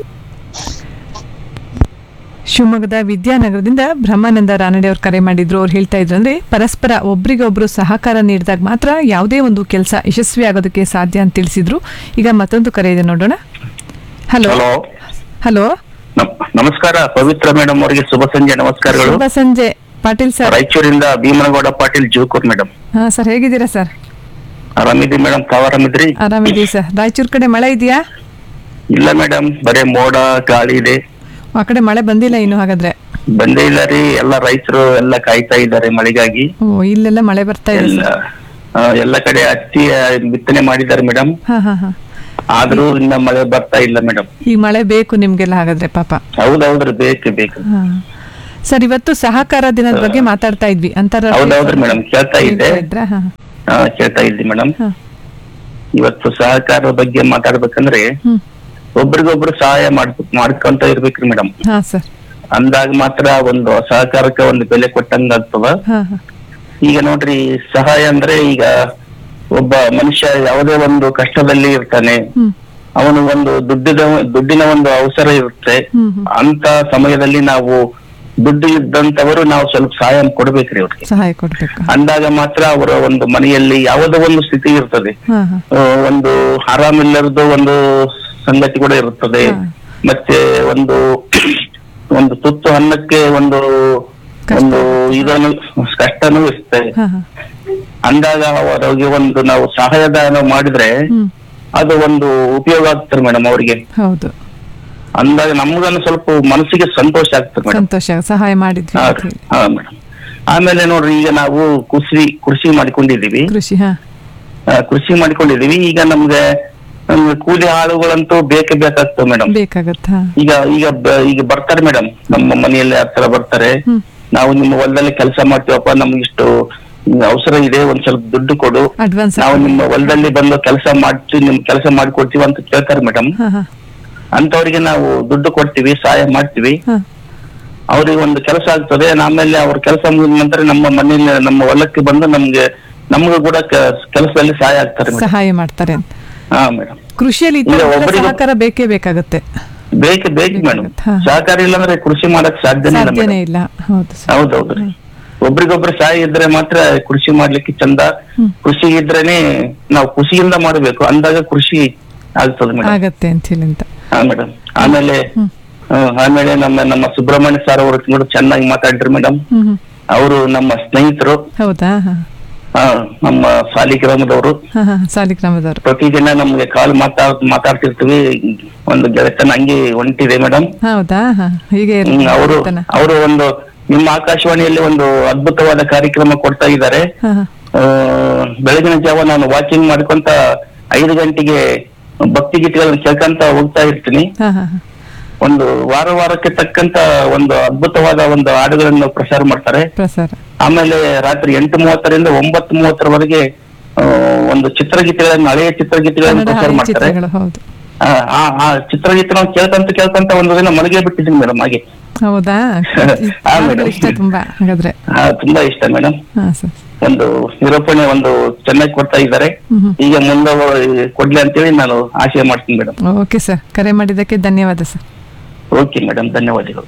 ಶಿವಮೊಗ್ಗದ ವಿದ್ಯಾನಗರದಿಂದ ಬ್ರಹ್ಮಾನಂದ ರಾನಡೆ ಅವ್ರು ಕರೆ ಮಾಡಿದ್ರು ಅವ್ರು ಹೇಳ್ತಾ ಇದ್ರು ಅಂದ್ರೆ ಪರಸ್ಪರ ಒಬ್ರಿಗೊಬ್ರು ಸಹಕಾರ ನೀಡಿದಾಗ ಮಾತ್ರ ಯಾವುದೇ ಒಂದು ಕೆಲಸ ಯಶಸ್ವಿ ಆಗೋದಕ್ಕೆ ಸಾಧ್ಯ ಅಂತ ತಿಳಿಸಿದ್ರು ಈಗ ಮತ್ತೊಂದು ಕರೆ ಇದೆ ನೋಡೋಣ ಹಲೋ ಹಲೋ ಹಲೋ ನಮ್- ನಮಸ್ಕಾರ ಪವಿತ್ರ ಮೇಡಮ್ ಅವರಿಗೆ ಶುಭ ಸಂಜೆ ನಮಸ್ಕಾರಗಳು ಶುಭ ಸಂಜೆ ಪಾಟೀಲ್ ಸರ್ ರಾಯಚೂರಿಂದ ಭೀಮನಗೌಡ ಪಾಟೀಲ್ ಜೂಕೂರ್ ಮೇಡಮ್ ಹಾ ಸರ್ ಹೇಗಿದ್ದೀರಾ ಸರ್ ಆರಾಮಿದ್ರಿ ಮೇಡಮ್ ತಾವ್ ಆರಾಮಿದ್ರಿ ಆರಾಮಿದ್ದೀವಿ ಸರ್ ರಾಯಚೂರ್ ಕಡೆ ಮಳೆ ಇದೆಯಾ ಇಲ್ಲ ಮೇಡಮ್ ಬರೇ ಮೋಡ ಗಾಳಿ ಇದೆ ಆ ಕಡೆ ಮಳೆ ಬಂದಿಲ್ಲ ಇನ್ನು ಹಾಗಾದ್ರೆ ಬಂದೇ ಇಲ್ಲ ರೀ ಎಲ್ಲ ರೈತರು ಎಲ್ಲ ಕಾಯ್ತಾ ಇದ್ದಾರೆ ಮಳೆಗಾಗಿ ಓ ಇಲ್ಲೆಲ್ಲ ಮಳೆ ಬರ್ತಾ ಇದೆ ಎಲ್ಲ ಆ, ಎಲ್ಲ ಕಡೆ ಹತ್ತಿ ಆ, ಬಿತ್ತನೆ ಮಾಡಿದ್ದಾರೆ ಮೇಡಮ್ ಹಾ ಹಾ ಹಾ ಆದ್ರೂ ಇನ್ನ ಮಳೆ ಬರ್ತಾ ಇಲ್ಲ ಮೇಡಮ್ ಈಗ ಮಳೆ ಬೇಕು ನಿಮ್ಗೆಲ್ಲ ಹಾಗಾದ್ರೆ ಪಾಪ ಹೌದೌದ್ರಿ ಬೇಕು ಬೇಕು ಹಾ ಸರ್ ಇವತ್ತು ಸಹಕಾರ ದಿನದ ಬಗ್ಗೆ ಮಾತಾಡ್ತಾ ಇದ್ವಿ ಹೌದೌದ್ರಿ ಮೇಡಮ್ ಕೇಳ್ತಾ ಇದ್ದೆ ಹೇಳ್ತಾ ಇದ್ರಾ? ಹಾ ಹಾ ಕೇಳ್ತಾ ಇದ್ದಿ ಮೇಡಮ್ ಹಾ. ಇವತ್ತು ಸಹಕಾರ ಬಗ್ಗೆ ಮಾತಾಡ್ಬೇಕಂದ್ರೆ ಹ್ಮ್ ಒಬ್ರಿಗೊಬ್ರು ಸಹಾಯ ಮಾಡ್ ಮಾಡ್ಕೊಂತ ಇರ್ಬೇಕ್ರಿ ಮೇಡಮ್ ಹಾ ಸರ್ ಅಂದಾಗ ಮಾತ್ರ ಒಂದು ಸಹಕಾರಕ್ಕೆ ಒಂದು ಬೆಲೆ ಕೊಟ್ಟಂಗ ಆಗ್ತದ ಹಾ ಹಾ ಈಗ ನೋಡ್ರಿ ಸಹಾಯ ಅಂದ್ರೆ ಈಗ ಒಬ್ಬ ಮನುಷ್ಯ ಯಾವುದೇ ಒಂದು ಕಷ್ಟದಲ್ಲಿ ಇರ್ತಾನೆ ಹ್ಮ್ ಅವನು ಒಂದು ದುಡ್ಡಿನ ದುಡ್ಡಿನ ಒಂದು ಅವಸರ ಇರುತ್ತೆ ಹ್ಮ್ ಹ್ಮ್ ಅಂತ ಸಮಯದಲ್ಲಿ ನಾವು ದುಡ್ಡು ಇದ್ದಂತವರು ನಾವು ಸ್ವಲ್ಪ ಸಹಾಯ ಕೊಡ್ಬೇಕ್ರಿ ಅವ್ರಿಗೆ ಸಹಾಯ ಕೊಡ್ಬೇಕು ಅಂದಾಗ ಮಾತ್ರ ಅವರ ಒಂದು ಮನೆಯಲ್ಲಿ ಯಾವುದೋ ಒಂದು ಸ್ಥಿತಿ ಇರ್ತದೆ ಹಾ ಹಾ ಆ, ಒಂದು ಆರಾಮಿಲ್ಲರದು ಒಂದು ಸಂಗತಿ ಕೂಡ ಇರುತ್ತದೆ ಹಾ. ಮತ್ತೆ ಒಂದು ಒಂದು ತುತ್ತು ಅನ್ನಕ್ಕೆ ಒಂದು ಕಷ್ಟ. ಒಂದು ಇದನ್ನು ಕಷ್ಟನೂ ಇರುತ್ತೆ ಹಾ ಹಾ ಅಂದಾಗ ಅವರಿಗೆ ಒಂದು ನಾವು ಸಹಾಯದಾನ ಮಾಡಿದ್ರೆ ಹ್ಮ್ ಅದು ಒಂದು ಉಪಯೋಗ ಆಗ್ತದೆ ಮೇಡಮ್ ಅವರಿಗೆ ಹೌದು ಅಂದಾಗ ನಮ್ಗನ್ನು ಸ್ವಲ್ಪ ಮನಸ್ಸಿಗೆ ಸಂತೋಷ ಆಗ್ತದೆ ಮೇಡಮ್ ಸಂತೋಷ ಸಹಾಯ ಮಾಡಿದ್ವಿ ಹಾ ಅಂತ ಹೇಳಿ. ಹಾ ಮೇಡಮ್ ಆಮೇಲೆ ನೋಡ್ರಿ ಈಗ ನಾವು ಕೃಷಿ ಕೃಷಿ ಮಾಡ್ಕೊಂಡಿದೀವಿ ಕೃಷಿ ಹಾ ಆ, ಕೃಷಿ ಮಾಡ್ಕೊಂಡಿದೀವಿ ಈಗ ನಮ್ಗೆ ನಮ್ಗೆ ಕೂಲಿ ಆಳುಗಳಂತೂ ಬೇಕೇ ಬೇಕಾಗ್ತದೆ ಮೇಡಮ್ ಬೇಕಾಗತ್ತ ಹಾ ಈಗ ಈಗ ಬ- ಈಗ ಬರ್ತಾರೆ ಮೇಡಮ್ ನಮ್ಮ ಮನೆಯಲ್ಲಿ ಹತ್ರ ಬರ್ತಾರೆ ಹ್ಮ್. ನಾವು ನಿಮ್ಮ ಹೊಲದಲ್ಲಿ ಕೆಲಸ ಮಾಡ್ತೀವಪ್ಪ ನಮ್ಗೆ ಇಷ್ಟು ಅವಸರ ಇದೆ ಒಂದ್ ಸ್ವಲ್ಪ ದುಡ್ಡು ಕೊಡು ಅಡ್ವಾನ್ಸ್ ನಾವು ನಿಮ್ಮ ಹೊಲದಲ್ಲಿ ಬಂದು ಕೆಲಸ ಮಾಡ್ತೀವಿ ನಿಮ್ ಕೆಲಸ ಮಾಡ್ಕೊಡ್ತೀವಿ ಅಂತ ಕೇಳ್ತಾರೆ ಮೇಡಮ್ ಹಾ ಹಾ ಅಂತವರಿಗೆ ನಾವು ದುಡ್ಡು ಕೊಡ್ತೀವಿ ಸಹಾಯ ಮಾಡ್ತೀವಿ ಹಾ ಅವ್ರಿಗೆ ಒಂದು ಕೆಲಸ ಆಗ್ತದೆ ಆಮೇಲೆ ಅವ್ರ ಕೆಲಸ ಮುಗಿದ ನಂತರ ನಮ್ಮ ಮನೆಯಲ್ಲಿ ನಮ್ಮ ಹೊಲಕ್ಕೆ ಬಂದು ನಮ್ಗೆ ನಮ್ಗೂ ಕೂಡ ಕೆಲಸದಲ್ಲಿ ಸಹಾಯ ಆಗ್ತಾರೆ ಮೇಡಮ್ ಸಹಾಯ ಮಾಡ್ತಾರೆ ಅಂತ ಹಾ ಮೇಡಮ್ ಕೃಷಿಯಲ್ಲಿ ಈಗ ಇದ್ದಾಗ ಒಬ್ಬರಿಗೆ- ಸಹಕಾರ ಬೇಕೇ ಬೇಕಾಗುತ್ತೆ ಬೇಕು ಬೇಕು ಮೇಡಮ್ ಹಾ. ಸಹಕಾರ ಇಲ್ಲ ಅಂದ್ರೆ ಕೃಷಿ ಮಾಡಕ್ ಸಾಧ್ಯನೇ ಇಲ್ಲ ಸಾಧ್ಯನೇ ಮೇಡಮ್ ಇಲ್ಲ ಹೌದು ಸರ್ ಹೌದೌದ್ರಿ ಒಬ್ರಿಗೊಬ್ರು ಸಹಾಯ ಇದ್ರೆ ಮಾತ್ರ ಕೃಷಿ ಮಾಡ್ಲಿಕ್ಕೆ ಚಂದ ಹ್ಮ್. ಕೃಷಿ ಇದ್ರೇನೆ ನಾವು ಖುಷಿಯಿಂದ ಮಾಡಬೇಕು ಅಂದಾಗ ಕೃಷಿ ಆಗ್ತದೆ ಮೇಡಮ್ ಆಗತ್ತೆ ಅಂತ ಹೇಳಿ ಅಂತ ಹಾ ಮೇಡಮ್ ಆಮೇಲೆ ಹ್ಮ್. ಆ, ಆಮೇಲೆ ನಮ್ಮ ನಮ್ಮ ಸುಬ್ರಹ್ಮಣ್ಯ ಸರ್ ಅವರು ಕೂಡ ಚೆನ್ನಾಗಿ ಮಾತಾಡ್ರಿ ಮೇಡಮ್ ಹ್ಮ್ ಹ್ಮ್ ಅವರು ನಮ್ಮ ಸ್ನೇಹಿತರು ಹೌದಾ ಹಾ ಆ, ನಮ್ಮ ಸಾಲಿಗ್ರಾಮದವರು ಹಾ ಹಾ ಸಾಲಿಗ್ರಾಮದವರು ಪ್ರತಿದಿನ ನಮ್ಗೆ ಕಾಲ್ ಮಾತಾಡ್ ಮಾತಾಡ್ತಿರ್ತೀವಿ ಒಂದು ಗೆಳೆತನ ಹಂಗೆ ಹೊಂಟಿದೆ ಮೇಡಮ್ ಹೌದಾ ಹಾ ಹೀಗೆ ಇರ್ಲಿ ಅವರು ಗೆಳೆತನ. ಅವರು ಒಂದು ನಿಮ್ಮ ಆಕಾಶವಾಣಿಯಲ್ಲಿ ಒಂದು ಅದ್ಭುತವಾದ ಕಾರ್ಯಕ್ರಮ ಕೊಡ್ತಾ ಇದ್ದಾರೆ ಹಾ ಹಾ ಆ, ಬೆಳಗಿನ ಜಾವ ನಾನು ವಾಕಿಂಗ್ ಮಾಡ್ಕೊಂತ ಐದು ಗಂಟೆಗೆ ಭಕ್ತಿ ಗೀತೆಗಳನ್ನ ಕೇಳ್ಕೊಂತ ಹೋಗ್ತಾ ಇರ್ತೀನಿ ಹಾ ಹಾ ಹಾ. ಒಂದು ವಾರ ವಾರಕ್ಕೆ ತಕ್ಕಂತ ಒಂದು ಅದ್ಭುತವಾದ ಒಂದು ಹಾಡುಗಳನ್ನು ಪ್ರಸಾರ ಮಾಡ್ತಾರೆ ಪ್ರಸಾರ ಆಮೇಲೆ ರಾತ್ರಿ ಎಂಟು ಮೂವತ್ತರಿಂದ ಒಂಬತ್ತು ಮೂವತ್ತರವರೆಗೆ ಆ, ಒಂದು ಚಿತ್ರಗೀತೆಗಳನ್ನ ಹಳೆಯ ಚಿತ್ರಗೀತೆಗಳನ್ನು ಕನ್ನಡ ಪ್ರಸಾರ ಹಳೆ ಮಾಡ್ತಾರೆ ಚಿತ್ರಗಳು ಹೌದು ಆ, ಆ ಆ ಚಿತ್ರಗೀತೆ ಕೇಳ್ಕೊಂತ ಕೇಳ್ಕೊಂತ ಒಂದು ದಿನ ಮಲಗೇ ಬಿಟ್ಟಿದ್ದೀನಿ ಮೇಡಮ್ ಹಾಗೆ ಹೌದಾ ಹಾ, ಹಾಡುಗಳು ಮೇಡಮ್. ಇಷ್ಟ ತುಂಬಾ ಹಾಗಾದ್ರೆ ಆ, ತುಂಬಾ ಇಷ್ಟ ಮೇಡಮ್ ಹಾ ಸರ್ ಒಂದು ನಿರೂಪಣೆ ಒಂದು ಚೆನ್ನಾಗಿ ಕೊಡ್ತಾ ಇದ್ದಾರೆ ಹ್ಮ್ ಹ್ಮ್. ಈಗ ಮುಂದೆ ಕೊಡ್ಲಿ ಅಂತೇಳಿ ನಾನು ಆಶಯ ಮಾಡ್ತೀನಿ ಮೇಡಮ್ ಓಕೆ ಸರ್ ಕರೆ ಮಾಡಿದ್ದಕ್ಕೆ ಧನ್ಯವಾದ ಸರ್ ಓಕೆ ಮೇಡಮ್ ಧನ್ಯವಾದಗಳು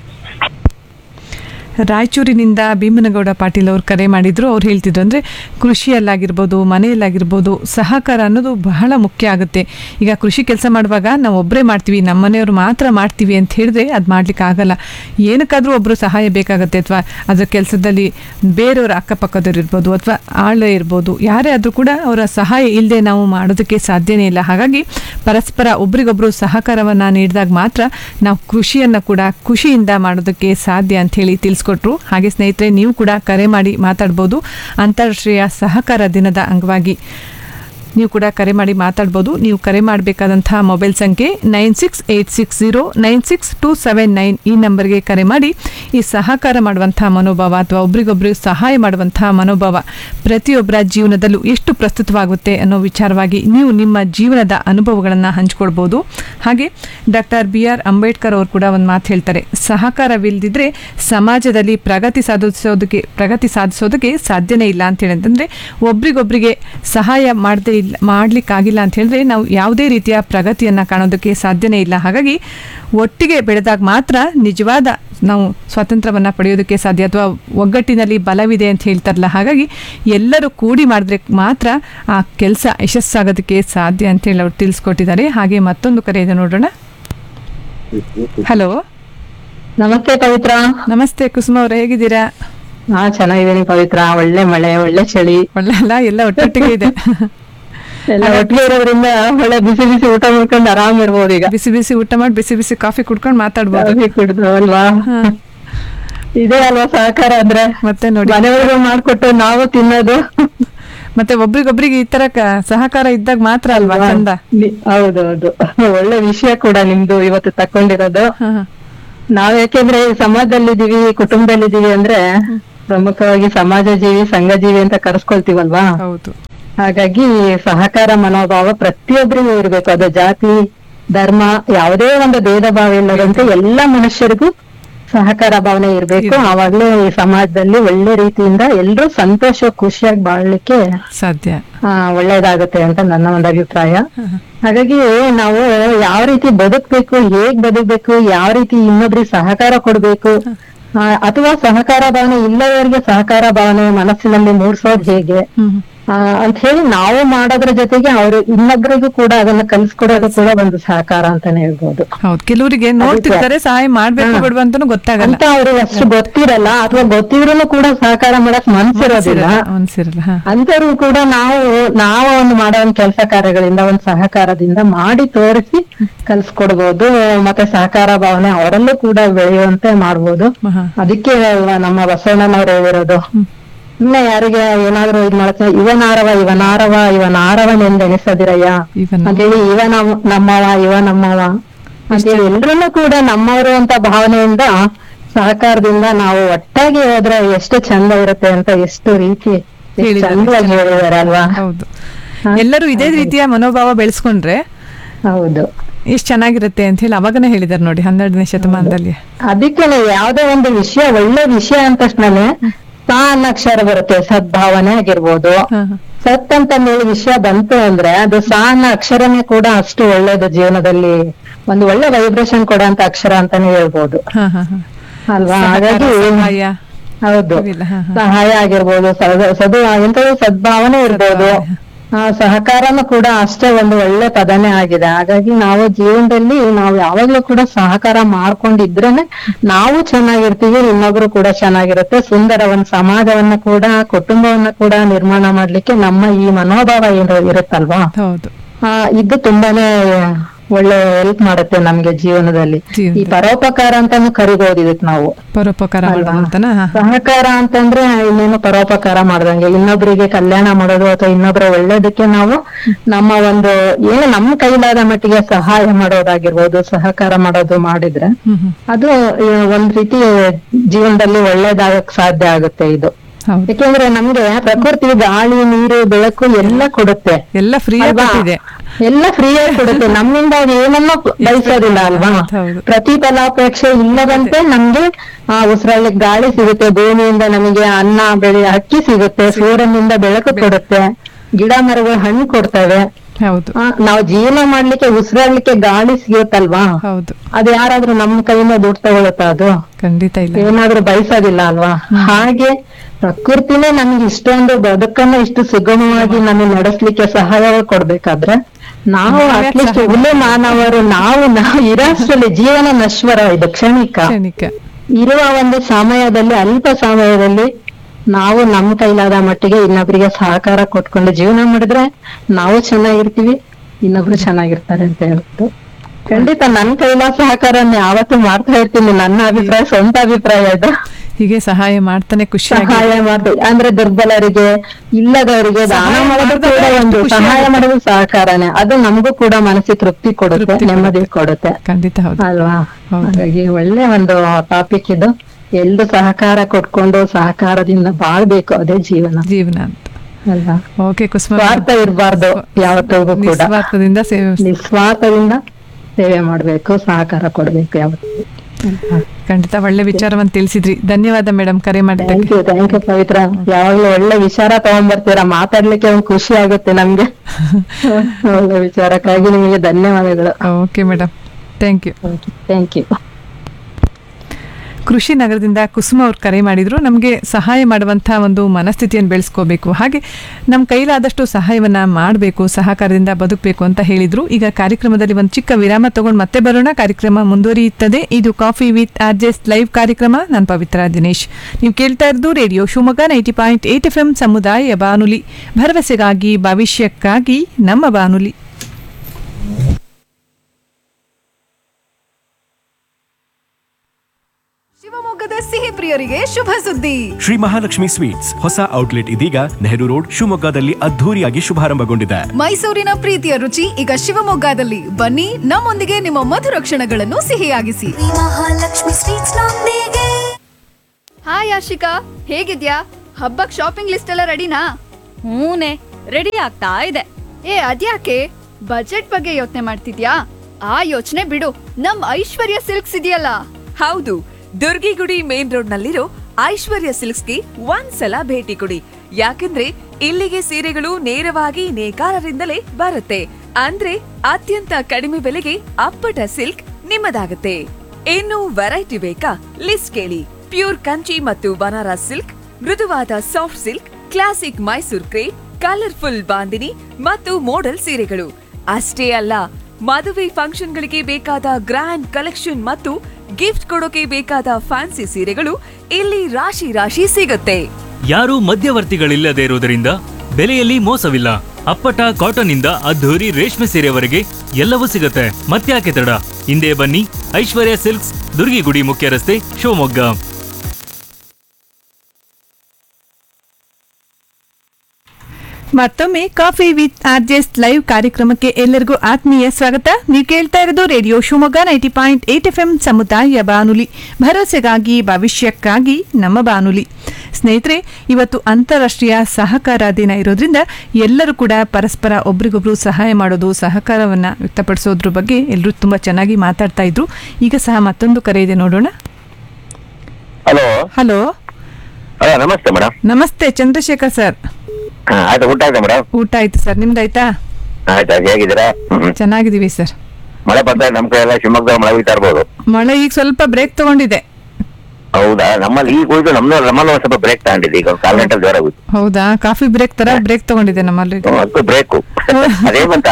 ರಾಯಚೂರಿನಿಂದ ಭೀಮನಗೌಡ ಪಾಟೀಲ್ ಅವರು ಕರೆ ಮಾಡಿದ್ರು ಅವ್ರು ಹೇಳ್ತಿದ್ರು ಅಂದರೆ ಕೃಷಿಯಲ್ಲಾಗಿರ್ಬೋದು ಮನೆಯಲ್ಲಾಗಿರ್ಬೋದು ಸಹಕಾರ ಅನ್ನೋದು ಬಹಳ ಮುಖ್ಯ ಆಗುತ್ತೆ ಈಗ ಕೃಷಿ ಕೆಲಸ ಮಾಡುವಾಗ ನಾವು ಒಬ್ಬರೇ ಮಾಡ್ತೀವಿ ನಮ್ಮ ಮನೆಯವರು ಮಾತ್ರ ಮಾಡ್ತೀವಿ ಅಂತ ಹೇಳಿದ್ರೆ ಅದು ಮಾಡ್ಲಿಕ್ಕೆ ಆಗಲ್ಲ ಏನಕ್ಕಾದರೂ ಒಬ್ಬರು ಸಹಾಯ ಬೇಕಾಗುತ್ತೆ ಅಥವಾ ಅದರ ಕೆಲಸದಲ್ಲಿ ಬೇರೆಯವರ ಅಕ್ಕಪಕ್ಕದವ್ರು ಇರ್ಬೋದು ಅಥವಾ ಆಳು ಇರ್ಬೋದು ಯಾರೇ ಆದರೂ ಕೂಡ ಅವರ ಸಹಾಯ ಇಲ್ಲದೆ ನಾವು ಮಾಡೋದಕ್ಕೆ ಸಾಧ್ಯನೇ ಇಲ್ಲ ಹಾಗಾಗಿ ಪರಸ್ಪರ ಒಬ್ರಿಗೊಬ್ರು ಸಹಕಾರವನ್ನು ನೀಡಿದಾಗ ಮಾತ್ರ ನಾವು ಕೃಷಿಯನ್ನು ಕೂಡ ಖುಷಿಯಿಂದ ಮಾಡೋದಕ್ಕೆ ಸಾಧ್ಯ ಅಂತ ಹೇಳಿ ತಿಳಿಸ್ಕೊಟ್ರು ಹಾಗೆ ಸ್ನೇಹಿತರೆ ನೀವು ಕೂಡ ಕರೆ ಮಾಡಿ ಮಾತಾಡ್ಬೋದು ಅಂತಾರಾಷ್ಟ್ರೀಯ ಸಹಕಾರ ದಿನದ ಅಂಗವಾಗಿ ನೀವು ಕೂಡ ಕರೆ ಮಾಡಿ ಮಾತಾಡ್ಬೋದು ನೀವು ಕರೆ ಮಾಡಬೇಕಾದಂತಹ ಮೊಬೈಲ್ ಸಂಖ್ಯೆ nine six eight six zero nine six two seven nine ಈ ನಂಬರ್ಗೆ ಕರೆ ಮಾಡಿ ಈ ಸಹಕಾರ ಮಾಡುವಂತಹ ಮನೋಭಾವ ಅಥವಾ ಒಬ್ರಿಗೊಬ್ರಿಗೆ ಸಹಾಯ ಮಾಡುವಂತಹ ಮನೋಭಾವ ಪ್ರತಿಯೊಬ್ಬರ ಜೀವನದಲ್ಲೂ ಎಷ್ಟು ಪ್ರಸ್ತುತವಾಗುತ್ತೆ ಅನ್ನೋ ವಿಚಾರವಾಗಿ ನೀವು ನಿಮ್ಮ ಜೀವನದ ಅನುಭವಗಳನ್ನು ಹಂಚ್ಕೊಳ್ಬೋದು ಹಾಗೆ ಡಾಕ್ಟರ್ ಬಿ ಆರ್ ಅಂಬೇಡ್ಕರ್ ಅವರು ಕೂಡ ಒಂದು ಮಾತು ಹೇಳ್ತಾರೆ ಸಹಕಾರವಿಲ್ಲದಿದ್ದರೆ ಸಮಾಜದಲ್ಲಿ ಪ್ರಗತಿ ಸಾಧಿಸೋದಕ್ಕೆ ಪ್ರಗತಿ ಸಾಧಿಸೋದಕ್ಕೆ ಸಾಧ್ಯನೇ ಇಲ್ಲ ಅಂತ ಹೇಳಿ ಅಂತಂದರೆ ಒಬ್ರಿಗೊಬ್ರಿಗೆ ಸಹಾಯ ಮಾಡದೇ ಇಲ್ಲ ಮಾಡಲಿಕ್ಕಾಗಿಲ್ಲ ಅಂತ ಹೇಳಿದ್ರೆ ನಾವು ಯಾವುದೇ ರೀತಿಯ ಪ್ರಗತಿಯನ್ನು ಕಾಣೋದಕ್ಕೆ ಸಾಧ್ಯನೇ ಇಲ್ಲ ಹಾಗಾಗಿ ಒಟ್ಟಿಗೆ ಬೆಳೆದಾಗ ಮಾತ್ರ ನಿಜವಾದ ನಾವು ಸ್ವಾತಂತ್ರ್ಯವನ್ನು ಪಡೆಯೋದಕ್ಕೆ ಸಾಧ್ಯ ಅಥವಾ ಒಗ್ಗಟ್ಟಿನಲ್ಲಿ ಬಲವಿದೆ ಅಂತ ಹೇಳ್ತಾರಲ್ಲ ಹಾಗಾಗಿ ಎಲ್ಲರೂ ಕೂಡಿ ಮಾಡಿದ್ರೆ ಮಾತ್ರ ಆ ಕೆಲಸ ಯಶಸ್ಸಾಗೋದಕ್ಕೆ ಸಾಧ್ಯ ಅಂತ ಹೇಳಿ ಅವ್ರು ತಿಳಿಸ್ಕೊಟ್ಟಿದ್ದಾರೆ ಹಾಗೆ ಮತ್ತೊಂದು ಕರೆ ಇದೆ ನೋಡೋಣ ಹಲೋ ನಮಸ್ತೆ ಪವಿತ್ರ ನಮಸ್ತೆ ಕುಸುಮ ಅವರೇ ಹೇಗಿದ್ದೀರಾ ಹಾ ಚೆನ್ನಾಗಿದ್ದೀನಿ ಪವಿತ್ರ ಒಳ್ಳೆ ಮಳೆ ಒಳ್ಳೆ ಚಳಿ ಒಳ್ಳೆ ಅಲ್ಲ ಎಲ್ಲ ಒಟ್ಟೊಟ್ಟಿಗೆ ಇದೆ ಎಲ್ಲ ಒಟ್ಟಿಗೆ ಇರೋದ್ರಿಂದ ಒಳ್ಳೆ ಬಿಸಿ ಬಿಸಿ ಊಟ ಮಾಡ್ಕೊಂಡು ಆರಾಮ್ ಇರ್ಬೋದು ಈಗ ಬಿಸಿ ಬಿಸಿ ಊಟ ಮಾಡಿ ಬಿಸಿ ಬಿಸಿ ಕಾಫಿ ಕುಡ್ಕೊಂಡು ಮಾತಾಡ್ಬೋದು ಕಾಫಿ ಕುಡ್ದು ಅಲ್ವಾ ಇದೇ ಅಲ್ವಾ ಸಹಕಾರ ಅಂದ್ರೆ ಮತ್ತೆ ನೋಡಿ ಮನೆಯವ್ರಿಗೂ ಮಾಡ್ಕೊಟ್ಟು ನಾವು ತಿನ್ನೋದು ಮತ್ತೆ ಒಬ್ರಿಗೊಬ್ರಿಗೆ ಈ ತರ ಕ- ಸಹಕಾರ ಇದ್ದಾಗ ಮಾತ್ರ ಅಲ್ವಾ ಚಂದ ನಿ- ಹೌದೌದು ಒಳ್ಳೆ ವಿಷಯ ಕೂಡ ನಿಮ್ದು ಇವತ್ತು ತಕೊಂಡಿರೋದು ಹ, ಹ. ನಾವ್ ಯಾಕೆಂದ್ರೆ ಈ ಸಮಾಜದಲ್ಲಿದ್ದೀವಿ ಕುಟುಂಬದಲ್ಲಿದ್ದೀವಿ ಅಂದ್ರೆ ಪ್ರಮುಖವಾಗಿ ಸಮಾಜ ಜೀವಿ ಸಂಘ ಜೀವಿ ಅಂತ ಕರೆಸ್ಕೊಳ್ತೀವಲ್ವಾ ಹೌದು ಹಾಗಾಗಿ ಸಹಕಾರ ಮನೋಭಾವ ಪ್ರತಿಯೊಬ್ಬರಿಗೂ ಇರ್ಬೇಕು ಅದು ಜಾತಿ ಧರ್ಮ ಯಾವುದೇ ಒಂದು ಭೇದ ಭಾವ ಇಲ್ಲದಂತೆ ಎಲ್ಲಾ ಮನುಷ್ಯರಿಗೂ ಸಹಕಾರ ಭಾವನೆ ಇರ್ಬೇಕು ಆವಾಗ್ಲೇ ಈ ಸಮಾಜದಲ್ಲಿ ಒಳ್ಳೆ ರೀತಿಯಿಂದ ಎಲ್ರೂ ಸಂತೋಷ ಖುಷಿಯಾಗಿ ಬಾಳ್ಲಿಕ್ಕೆ ಸಾಧ್ಯ ಆ, ಒಳ್ಳೇದಾಗುತ್ತೆ ಅಂತ ನನ್ನ ಒಂದು ಅಭಿಪ್ರಾಯ ಹಾಗಾಗಿ ನಾವು ಯಾವ ರೀತಿ ಬದುಕ್ಬೇಕು ಹೇಗ್ ಬದುಕ್ಬೇಕು ಯಾವ ರೀತಿ ಇನ್ನೊಬ್ರಿಗೆ ಸಹಕಾರ ಕೊಡ್ಬೇಕು ಆ, ಅಥವಾ ಸಹಕಾರ ಭಾವನೆ ಇಲ್ಲದವರಿಗೆ ಸಹಕಾರ ಭಾವನೆ ಮನಸ್ಸಿನಲ್ಲಿ ಮೂಡ್ಸೋದ್ ಹೇಗೆ ಹ್ಮ್ ಆ, ಅಂತ ಹೇಳಿ ನಾವು ಮಾಡೋದ್ರ ಜೊತೆಗೆ ಅವರು ಇನ್ನೊಬ್ಬರಿಗೂ ಕೂಡ ಅದನ್ನ ಕಲ್ಸ್ಕೊಡೋದು ಕೂಡ ಒಂದು ಸಹಕಾರ ಅಂತಾನೆ ಹೇಳ್ಬೋದು ಹೌದು ಕೆಲವರಿಗೆ ನೋಡ್ತಿರ್ತಾರೆ ಸಹಾಯ ಮಾಡ್ಬೇಕು ಬಿಡ್ವಾ ಅಂತಾನು ಗೊತ್ತಾಗಲ್ಲ ಅಂತ ಅವ್ರಿಗೆ ಅಷ್ಟು ಗೊತ್ತಿರಲ್ಲ ಅಥವಾ ಗೊತ್ತಿದ್ರು ಕೂಡ ಸಹಕಾರ ಮಾಡಕ್ ಮನ್ಸಿರೋದಿಲ್ಲ ಅನ್ಸಿರಲ್ಲ ಹ ಅಂತರೂ ಕೂಡ ನಾವು ನಾವು ಒಂದು ಮಾಡೋ ಒಂದು ಕೆಲಸ ಕಾರ್ಯಗಳಿಂದ ಒಂದು ಸಹಕಾರದಿಂದ ಮಾಡಿ ತೋರಿಸಿ ಕಲ್ಸ್ಕೊಡ್ಬೋದು ಮತ್ತೆ ಸಹಕಾರ ಭಾವನೆ ಅವರಲ್ಲೂ ಕೂಡ ಬೆಳೆಯುವಂತೆ ಮಾಡ್ಬೋದು ಹ. ಅದಕ್ಕೆ ಅಲ್ವಾ ನಮ್ಮ ಬಸವಣ್ಣನವ್ರು ಹೇಳಿರೋದು ಇನ್ನ ಯಾರಿಗೆ ಏನಾದ್ರು ಇದ್ ಮಾಡ್ತಾರೆ ಇವನಾರವ ಇವನಾರವ ಇವನಾರವನೆಂದೆಣಿಸದಿರಯ್ಯ ಇವನ ಅಂತೇಳಿ ಇವ ನಮ್ ನಮ್ಮವ ಇವ ನಮ್ಮವ ಅಂತೇಳಿ ಎಲ್ರನ್ನೂ ಕೂಡ ನಮ್ಮವರು ಅಂತ ಭಾವನೆಯಿಂದ ಸಹಕಾರದಿಂದ ನಾವು ಒಟ್ಟಾಗಿ ಹೋದ್ರೆ ಎಷ್ಟು ಚಂದ ಇರುತ್ತೆ ಅಂತ ಎಷ್ಟು ರೀತಿ ಎಷ್ಟು ಹೇಳಿದ್ದಾರೆ. ಚಂದವಾಗಿ ಹೇಳಿದಾರೆ ಅಲ್ವಾ ಹೌದು ಎಲ್ಲರೂ ಇದೇ ರೀತಿಯ ಮನೋಭಾವ ಬೆಳೆಸ್ಕೊಂಡ್ರೆ ಹೌದು ಎಷ್ಟ್ ಚೆನ್ನಾಗಿರುತ್ತೆ ಅಂತ ಹೇಳಿ ಅವಾಗನೇ ಹೇಳಿದಾರೆ ನೋಡಿ ಹನ್ನೆರಡನೇ ಶತಮಾನದಲ್ಲಿ ಅದಕ್ಕೇನೆ ಯಾವ್ದೋ ಒಂದು ವಿಷಯ ಒಳ್ಳೆ ವಿಷಯ ಅಂದ ತಕ್ಷಣನೇ ಸಾ ಅನ್ನೋ ಅಕ್ಷರ ಬರುತ್ತೆ ಸದ್ಭಾವನೆ ಆಗಿರ್ಬೋದು ಹ, ಹ. ಸತ್ ಅಂತ ಹೇಳಿ ವಿಷಯ ಬಂತು ಅಂದ್ರೆ ಅದು ಸಾ ಅನ್ನೋ ಅಕ್ಷರನೇ ಕೂಡ ಅಷ್ಟು ಒಳ್ಳೇದು ಜೀವನದಲ್ಲಿ ಒಂದು ಒಳ್ಳೆ ವೈಬ್ರೇಷನ್ ಕೊಡೋಂತ ಅಕ್ಷರ ಅಂತಾನೆ ಹೇಳ್ಬೋದು ಹ, ಹ, ಹ. ಅಲ್ವಾ ಸಹಕಾರ, ಹಾಗಾಗಿ ಸಹಾಯ ಹೌದು ಇವೆಲ್ಲ, ಹ, ಹ. ಸಹಾಯ ಆಗಿರ್ಬೋದು ಸದ- ಸದು ಎಂತದು ಸದ್ಭಾವನೆ ಇರ್ಬೋದು ಆ, ಸಹಕಾರನೂ ಕೂಡ ಅಷ್ಟೇ ಒಂದು ಒಳ್ಳೆ ಪದನೇ ಆಗಿದೆ ಹಾಗಾಗಿ ನಾವು ಜೀವನದಲ್ಲಿ ನಾವು ಯಾವಾಗ್ಲೂ ಕೂಡ ಸಹಕಾರ ಮಾಡ್ಕೊಂಡಿದ್ರೇನೆ ನಾವು ಚೆನ್ನಾಗಿರ್ತೀವಿ ಇನ್ನೊಬ್ರು ಕೂಡ ಚೆನ್ನಾಗಿರುತ್ತೆ ಸುಂದರ ಒಂದು ಸಮಾಜವನ್ನ ಕೂಡ ಕುಟುಂಬವನ್ನ ಕೂಡ ನಿರ್ಮಾಣ ಮಾಡ್ಲಿಕ್ಕೆ ನಮ್ಮ ಈ ಮನೋಭಾವ ಏನು ಇರುತ್ತಲ್ವಾ ಹೌದು ಆ, ಇದು ತುಂಬಾನೇ ಒಳ್ಳೆ ಹೆಲ್ಪ್ ಮಾಡುತ್ತೆ ನಮ್ಗೆ ಜೀವನದಲ್ಲಿ ಈ ಜೀವನದಲ್ಲಿ. ಪರೋಪಕಾರ ಅಂತಾನು ಕರಿಬಹುದು ಇದಕ್ ನಾವು ಪರೋಪಕಾರ ಅಲ್ವಾ? ಮಾಡುವಂತನ ಸಹಕಾರ ಅಂತಂದ್ರೆ ಇನ್ನೇನು ಪರೋಪಕಾರ ಮಾಡ್ದಂಗೆ ಇನ್ನೊಬ್ರಿಗೆ ಕಲ್ಯಾಣ ಮಾಡೋದು ಅಥವಾ ಇನ್ನೊಬ್ಬರ ಒಳ್ಳೇದಕ್ಕೆ ನಾವು ನಮ್ಮ ಒಂದು ಏನು ನಮ್ಮ ಕೈಲಾದ ಮಟ್ಟಿಗೆ ಸಹಾಯ ಮಾಡೋದಾಗಿರ್ಬೋದು ಸಹಕಾರ ಮಾಡೋದು ಮಾಡಿದ್ರೆ ಹ್ಮ್ ಹ್ಮ್ ಅದು ಆ, ಒಂದ್ ರೀತಿ ಜೀವನದಲ್ಲಿ ಒಳ್ಳೇದಾಗಕ್ ಸಾಧ್ಯ ಆಗುತ್ತೆ ಇದು ಹೌದು ಯಾಕೆಂದ್ರೆ ನಮ್ಗೆ ಪ್ರಕೃತಿ ಗಾಳಿ ನೀರು ಬೆಳಕು ಎಲ್ಲ ಕೊಡುತ್ತೆ ಎಲ್ಲ ಫ್ರೀ ಅಲ್ವಾ? ಕೊಟ್ಟಿದೆ ಎಲ್ಲ ಫ್ರೀಯಾಗಿ ಕೊಡುತ್ತೆ ನಮ್ಮಿಂದ ಅದು ಏನನ್ನೂ ಬಯಸೋದಿಲ್ಲ ಅಲ್ವಾ ಹೌದು. ಪ್ರತಿಫಲಾಪೇಕ್ಷೆ ಇಲ್ಲದಂತೆ ನಮ್ಗೆ ಆ ಉಸಿರಾಡ್ಲಿಕ್ಕೆ ಗಾಳಿ ಸಿಗುತ್ತೆ ಭೂಮಿಯಿಂದ ನಮಗೆ ಅನ್ನ ಬೆಳೆ ಅಕ್ಕಿ ಸಿಗುತ್ತೆ ಸೂರ್ಯನಿಂದ ಬೆಳಕು ಕೊಡುತ್ತೆ ಗಿಡ ಮರಗಳು ಹಣ್ಣು ಕೊಡ್ತವೆ ಹೌದು ಆ, ನಾವು ಜೀವನ ಮಾಡ್ಲಿಕ್ಕೆ ಉಸಿರಾಡ್ಲಿಕ್ಕೆ ಗಾಳಿ ಸಿಗುತ್ತಲ್ವಾ ಹೌದು ಅದು ಯಾರಾದ್ರೂ ನಮ್ಮ ಕೈಯಿಂದ ದುಡ್ಡು ತಗೊಳುತ್ತಾ ಅದು ಖಂಡಿತ ಇಲ್ಲ ಏನಾದ್ರೂ ಬಯಸೋದಿಲ್ಲ ಅಲ್ವಾ ಹಾಗೆ ಪ್ರಕೃತಿನೇ ನಮ್ಗೆ ಇಷ್ಟೊಂದು ಬದುಕನ್ನ ಇಷ್ಟು ಸುಗಮವಾಗಿ ನಮಗೆ ನಡೆಸ್ಲಿಕ್ಕೆ ಸಹಾಯ ಕೊಡ್ಬೇಕಾದ್ರೆ ನಾವು ನಾವ್ಯಾಕ್ ಅಟ್ಲೀಸ್ಟ್ ಸಹಾಯ ಹುಲ್ಲು ಮಾನವರು ನಾವು ನಾವು ಇರೋಷ್ಟ್ರಲ್ಲಿ ಜೀವನ ನಶ್ವರ ಇದು ಕ್ಷಣಿಕ ಕ್ಷಣಿಕ ಇರುವ ಒಂದು ಸಮಯದಲ್ಲಿ ಅಲ್ಪ ಸಮಯದಲ್ಲಿ ನಾವು ನಮ್ಮ ಕೈಲಾದ ಮಟ್ಟಿಗೆ ಇನ್ನೊಬ್ರಿಗೆ ಸಹಕಾರ ಕೊಟ್ಕೊಂಡು ಜೀವನ ಮಾಡಿದ್ರೆ ನಾವು ಚೆನ್ನಾಗಿರ್ತೀವಿ ಇನ್ನೊಬ್ರು ಚೆನ್ನಾಗಿರ್ತಾರೆ ಅಂತ ಹೇಳ್ಬೋದು ಖಂಡಿತ ನನ್ನ ಕೈಲಾ ಸಹಕಾರನ ಯಾವತ್ತೂ ಮಾಡ್ತಾ ಇರ್ತೀನಿ ನನ್ನ ಅಭಿಪ್ರಾಯ ಸ್ವಂತ ಅಭಿಪ್ರಾಯ ಇದು ಹೀಗೆ ಸಹಾಯ ಮಾಡ್ತಾನೆ ಖುಷಿಯಾಗಿ ಸಹಾಯ ಮಾಡ್ತೀವಿ ಅಂದ್ರೆ ದುರ್ಬಲರಿಗೆ ಇಲ್ಲದವರಿಗೆ ದಾನ ಸಹಾಯ ಮಾಡೋದು ಕೂಡ ಮಾಡಿದಾಗ ಒಂದು ಖುಷಿ ಸಹಾಯ ಆಗುತ್ತೆ. ಮಾಡೋದು ಸಹಕಾರನೇ ಅದು ನಮಗೂ ಕೂಡ ಮನಸ್ಸಿಗೆ ತೃಪ್ತಿ ಕೊಡುತ್ತೆ ತೃಪ್ತಿ ನೆಮ್ಮದಿ ಕೊಡುತ್ತೆ ಖಂಡಿತ ಹೌದು ಅಲ್ವಾ ಹೌದು. ಹಾಗಾಗಿ ಒಳ್ಳೆ ಒಂದು ಟಾಪಿಕ್ ಇದು ಎಲ್ರು ಸಹಕಾರ ಕೊಟ್ಕೊಂಡು ಸಹಕಾರದಿಂದ ಬಾಳ್ಬೇಕು ಅದೇ ಜೀವನ ಜೀವನ ಅಂತ ಅಲ್ವಾ ಓಕೆ ಕುಸುಮ ಸ್ವಾರ್ಥ ಇರಬಾರ್ದು ಯಾವತ್ತಿಗೂ ಕೂಡ ನಿಸ್ವಾರ್ಥದಿಂದ ಸೇವೆ ನಿಸ್ವಾರ್ಥದಿಂದ ಸೇವೆ ಮಾಡ್ಬೇಕು ಸಹಕಾರ ಕೊಡ್ಬೇಕು ಯಾವತ್ತಿಗೂ ಖಂಡಿತ ಒಳ್ಳೆ ವಿಚಾರವನ್ನು ತಿಳಿಸಿದ್ರಿ ಧನ್ಯವಾದ ಮೇಡಮ್ ಕರೆ ಮಾಡಿದ್ದಕ್ಕೆ thank you thank you Pavitra ಯಾವಾಗ್ಲೂ ಒಳ್ಳೆ ವಿಚಾರ ತಗೊಂಡ್ಬರ್ತೀರಾ ಮಾತಾಡ್ಲಿಕ್ಕೆ ಒಂದು ಖುಷಿ ಆಗುತ್ತೆ ನಮ್ಗೆ ಒಳ್ಳೆ ವಿಚಾರಕ್ಕಾಗಿ ನಿಮಗೆ ಧನ್ಯವಾದಗಳು okay madam thank you thank you ಕೃಷಿ ನಗರದಿಂದ ಕುಸುಮ ಅವ್ರು ಕರೆ ಮಾಡಿದ್ರು ನಮಗೆ ಸಹಾಯ ಮಾಡುವಂಥ ಒಂದು ಮನಸ್ಥಿತಿಯನ್ನು ಬೆಳೆಸ್ಕೋಬೇಕು ಹಾಗೆ ನಮ್ಮ ಕೈಲಾದಷ್ಟು ಸಹಾಯವನ್ನ ಮಾಡಬೇಕು ಸಹಕಾರದಿಂದ ಬದುಕಬೇಕು ಅಂತ ಹೇಳಿದ್ರು ಈಗ ಕಾರ್ಯಕ್ರಮದಲ್ಲಿ ಒಂದು ಚಿಕ್ಕ ವಿರಾಮ ತಗೊಂಡು ಮತ್ತೆ ಬರೋಣ ಕಾರ್ಯಕ್ರಮ ಮುಂದುವರಿಯುತ್ತದೆ ಇದು coffee with R Js live ಕಾರ್ಯಕ್ರಮ ನಾನು ಪವಿತ್ರ ದಿನೇಶ್ ನೀವು ಕೇಳ್ತಾ ಇರೋದು radio Shivamogga ninety point eight F M ಸಮುದಾಯ ಬಾನುಲಿ ಭರವಸೆಗಾಗಿ ಭವಿಷ್ಯಕ್ಕಾಗಿ ನಮ್ಮ ಬಾನುಲಿ ಶಿವಮೊಗ್ಗದ ಸಿಹಿ ಪ್ರಿಯರಿಗೆ ಶುಭ ಸುದ್ದಿ ಶ್ರೀ ಮಹಾಲಕ್ಷ್ಮಿ ಸ್ವೀಟ್ಸ್ ಹೊಸ ಔಟ್ಲೆಟ್ ಇದೀಗ ನೆಹರು ರೋಡ್ ಶಿವಮೊಗ್ಗದಲ್ಲಿ ಅದ್ಧೂರಿಯಾಗಿ ಶುಭಾರಂಭಗೊಂಡಿದೆ ಮೈಸೂರಿನ ಪ್ರೀತಿಯ ರುಚಿ ಈಗ ಶಿವಮೊಗ್ಗದಲ್ಲಿ ಬನ್ನಿ ನಮ್ಮೊಂದಿಗೆ ನಿಮ್ಮ ಮಧುರ ಕ್ಷಣಗಳನ್ನು ಸಿಹಿಯಾಗಿಸಿ ಮಹಾಲಕ್ಷ್ಮಿ ಸ್ವೀಟ್ಸ್ ನೊಂದಿಗೆ ಹಾಯ್ ಆಶಿಕಾ ಹೇಗಿದ್ಯಾ ಹಬ್ಬಕ್ ಶಾಪಿಂಗ್ ಲಿಸ್ಟ್ ಎಲ್ಲ ರೆಡಿನಾ ಹೂನೆ ರೆಡಿ ಆಗ್ತಾ ಇದೆ ಏ ಅದ್ಯಾಕೆ ಬಜೆಟ್ ಬಗ್ಗೆ ಯೋಚನೆ ಮಾಡ್ತಿದ್ಯಾ ಆ ಯೋಚನೆ ಬಿಡು ನಮ್ ಐಶ್ವರ್ಯ ಸಿಲ್ಕ್ಸ್ ಇದೆಯಲ್ಲ ಹೌದು ದುರ್ಗಿಗುಡಿ ಮೇನ್ ರೋಡ್ ನಲ್ಲಿರೋ ಐಶ್ವರ್ಯ ಸಿಲ್ಕ್ಸ್ಗೆ ಒಂದ್ಸಲ ಭೇಟಿ ಕೊಡಿ ಯಾಕಂದ್ರೆ ಇಲ್ಲಿಗೆ ಸೀರೆಗಳು ನೇರವಾಗಿ ನೇಕಾರರಿಂದಲೇ ಬರುತ್ತೆ ಅಂದ್ರೆ ಅತ್ಯಂತ ಕಡಿಮೆ ಬೆಲೆಗೆ ಅಪ್ಪಟ ಸಿಲ್ಕ್ ನಿಮ್ಮದಾಗುತ್ತೆ ಇನ್ನು ವೆರೈಟಿ ಬೇಕಾ ಲಿಸ್ಟ್ ಕೇಳಿ ಪ್ಯೂರ್ ಕಂಚಿ ಮತ್ತು ಬನಾರಸ್ ಸಿಲ್ಕ್ ಮೃದುವಾದ soft silk classic Mysore crepe colourful bandhani ಮತ್ತು ಮೋಡಲ್ ಸೀರೆಗಳು ಅಷ್ಟೇ ಅಲ್ಲ ಮದುವೆ ಫಂಕ್ಷನ್ಗಳಿಗೆ ಬೇಕಾದ ಗ್ರ್ಯಾಂಡ್ ಕಲೆಕ್ಷನ್ ಮತ್ತು ಗಿಫ್ಟ್ ಕೊಡೋಕೆ ಬೇಕಾದ ಫ್ಯಾನ್ಸಿ ಸೀರೆಗಳು ಇಲ್ಲಿ ರಾಶಿ ರಾಶಿ ಸಿಗುತ್ತೆ ಯಾರೂ ಮಧ್ಯವರ್ತಿಗಳಿಲ್ಲದೆ ಇರುವುದರಿಂದ ಬೆಲೆಯಲ್ಲಿ ಮೋಸವಿಲ್ಲ ಅಪ್ಪಟ ಕಾಟನ್ ಇಂದ ಅದ್ಧೂರಿ ರೇಷ್ಮೆ ಸೀರೆವರೆಗೆ ಎಲ್ಲವೂ ಸಿಗುತ್ತೆ ಮತ್ತ್ಯಾಕೆ ತಡ ಹಿಂದೆ ಬನ್ನಿ ಐಶ್ವರ್ಯ ಸಿಲ್ಕ್ಸ್ ದುರ್ಗಿಗುಡಿ ಮುಖ್ಯ ರಸ್ತೆ ಶಿವಮೊಗ್ಗ ಮತ್ತೊಮ್ಮೆ ಕಾಫಿ ವಿತ್ ಆರ್ಜೆಸ್ ಲೈವ್ ಕಾರ್ಯಕ್ರಮಕ್ಕೆ ಎಲ್ಲರಿಗೂ ಆತ್ಮೀಯ ಸ್ವಾಗತ ನೀವು ಕೇಳ್ತಾ ಇರೋದು radio Shivamogga ninety point eight F M ಸಮುದಾಯ ಬಾನುಲಿ ಭರವಸೆಗಾಗಿ ಭವಿಷ್ಯಕ್ಕಾಗಿ ನಮ್ಮ ಬಾನುಲಿ ಸ್ನೇಹಿತರೆ ಇವತ್ತು ಅಂತಾರಾಷ್ಟ್ರೀಯ ಸಹಕಾರ ದಿನ ಇರೋದ್ರಿಂದ ಎಲ್ಲರೂ ಕೂಡ ಪರಸ್ಪರ ಒಬ್ರಿಗೊಬ್ರು ಸಹಾಯ ಮಾಡೋದು ಸಹಕಾರವನ್ನ ವ್ಯಕ್ತಪಡಿಸೋದ್ರ ಬಗ್ಗೆ ಎಲ್ಲರೂ ತುಂಬಾ ಚೆನ್ನಾಗಿ ಮಾತಾಡ್ತಾ ಇದ್ರು ಈಗ ಸಹ ಮತ್ತೊಂದು ಕರೆ ಇದೆ ನೋಡೋಣ ಹಲೋ ಹಲೋ ಹಲೋ ನಮಸ್ತೆ ಮೇಡಮ್ ನಮಸ್ತೆ ಚಂದ್ರಶೇಖರ್ ಸರ್ ಆಯ್ತು ಊಟ ಆಯ್ತಾ ಮೇಡಮ್ ಊಟ ಆಯ್ತು ಸರ್ ನಿಮ್ದಾಯ್ತಾ ಆಯ್ತು ಆಯ್ತು ಹೇಗಿದ್ದೀರಾ ಹ್ಮ್. ಚೆನ್ನಾಗಿದ್ದೀವಿ ಸರ್ ಮಳೆ ಬರ್ತಾ ಇದೆ ನಮ್ ಕಡೆ ಎಲ್ಲ ಶಿವಮೊಗ್ಗ ಮಳೆ ಹೋಗ್ತಾ ಇರ್ಬೋದು ಮಳೆ ಈಗ ಸ್ವಲ್ಪ ಬ್ರೇಕ್ ತಗೊಂಡಿದೆ ಹೌದಾ ನಮ್ಮಲ್ಲಿ ಈಗ ಹೋಯ್ತು ನಮ್ದು ನಮ್ಮಲ್ಲಿ ಒಂದ್ ಸ್ವಲ್ಪ ಬ್ರೇಕ್ ತಗೊಂಡಿದೆ ಈಗ ಒಂದು ಕಾಲ್ ಗಂಟೆ ಜ್ವರ ಹೋಯ್ತು ಹೌದಾ ಕಾಫಿ ಬ್ರೇಕ್ ತರ ಬ್ರೇಕ್ ತಗೊಂಡಿದೆ ನಮ್ಮಲ್ಲಿ ಅದಕ್ಕೂ ಬ್ರೇಕು ಅದೇನಂತ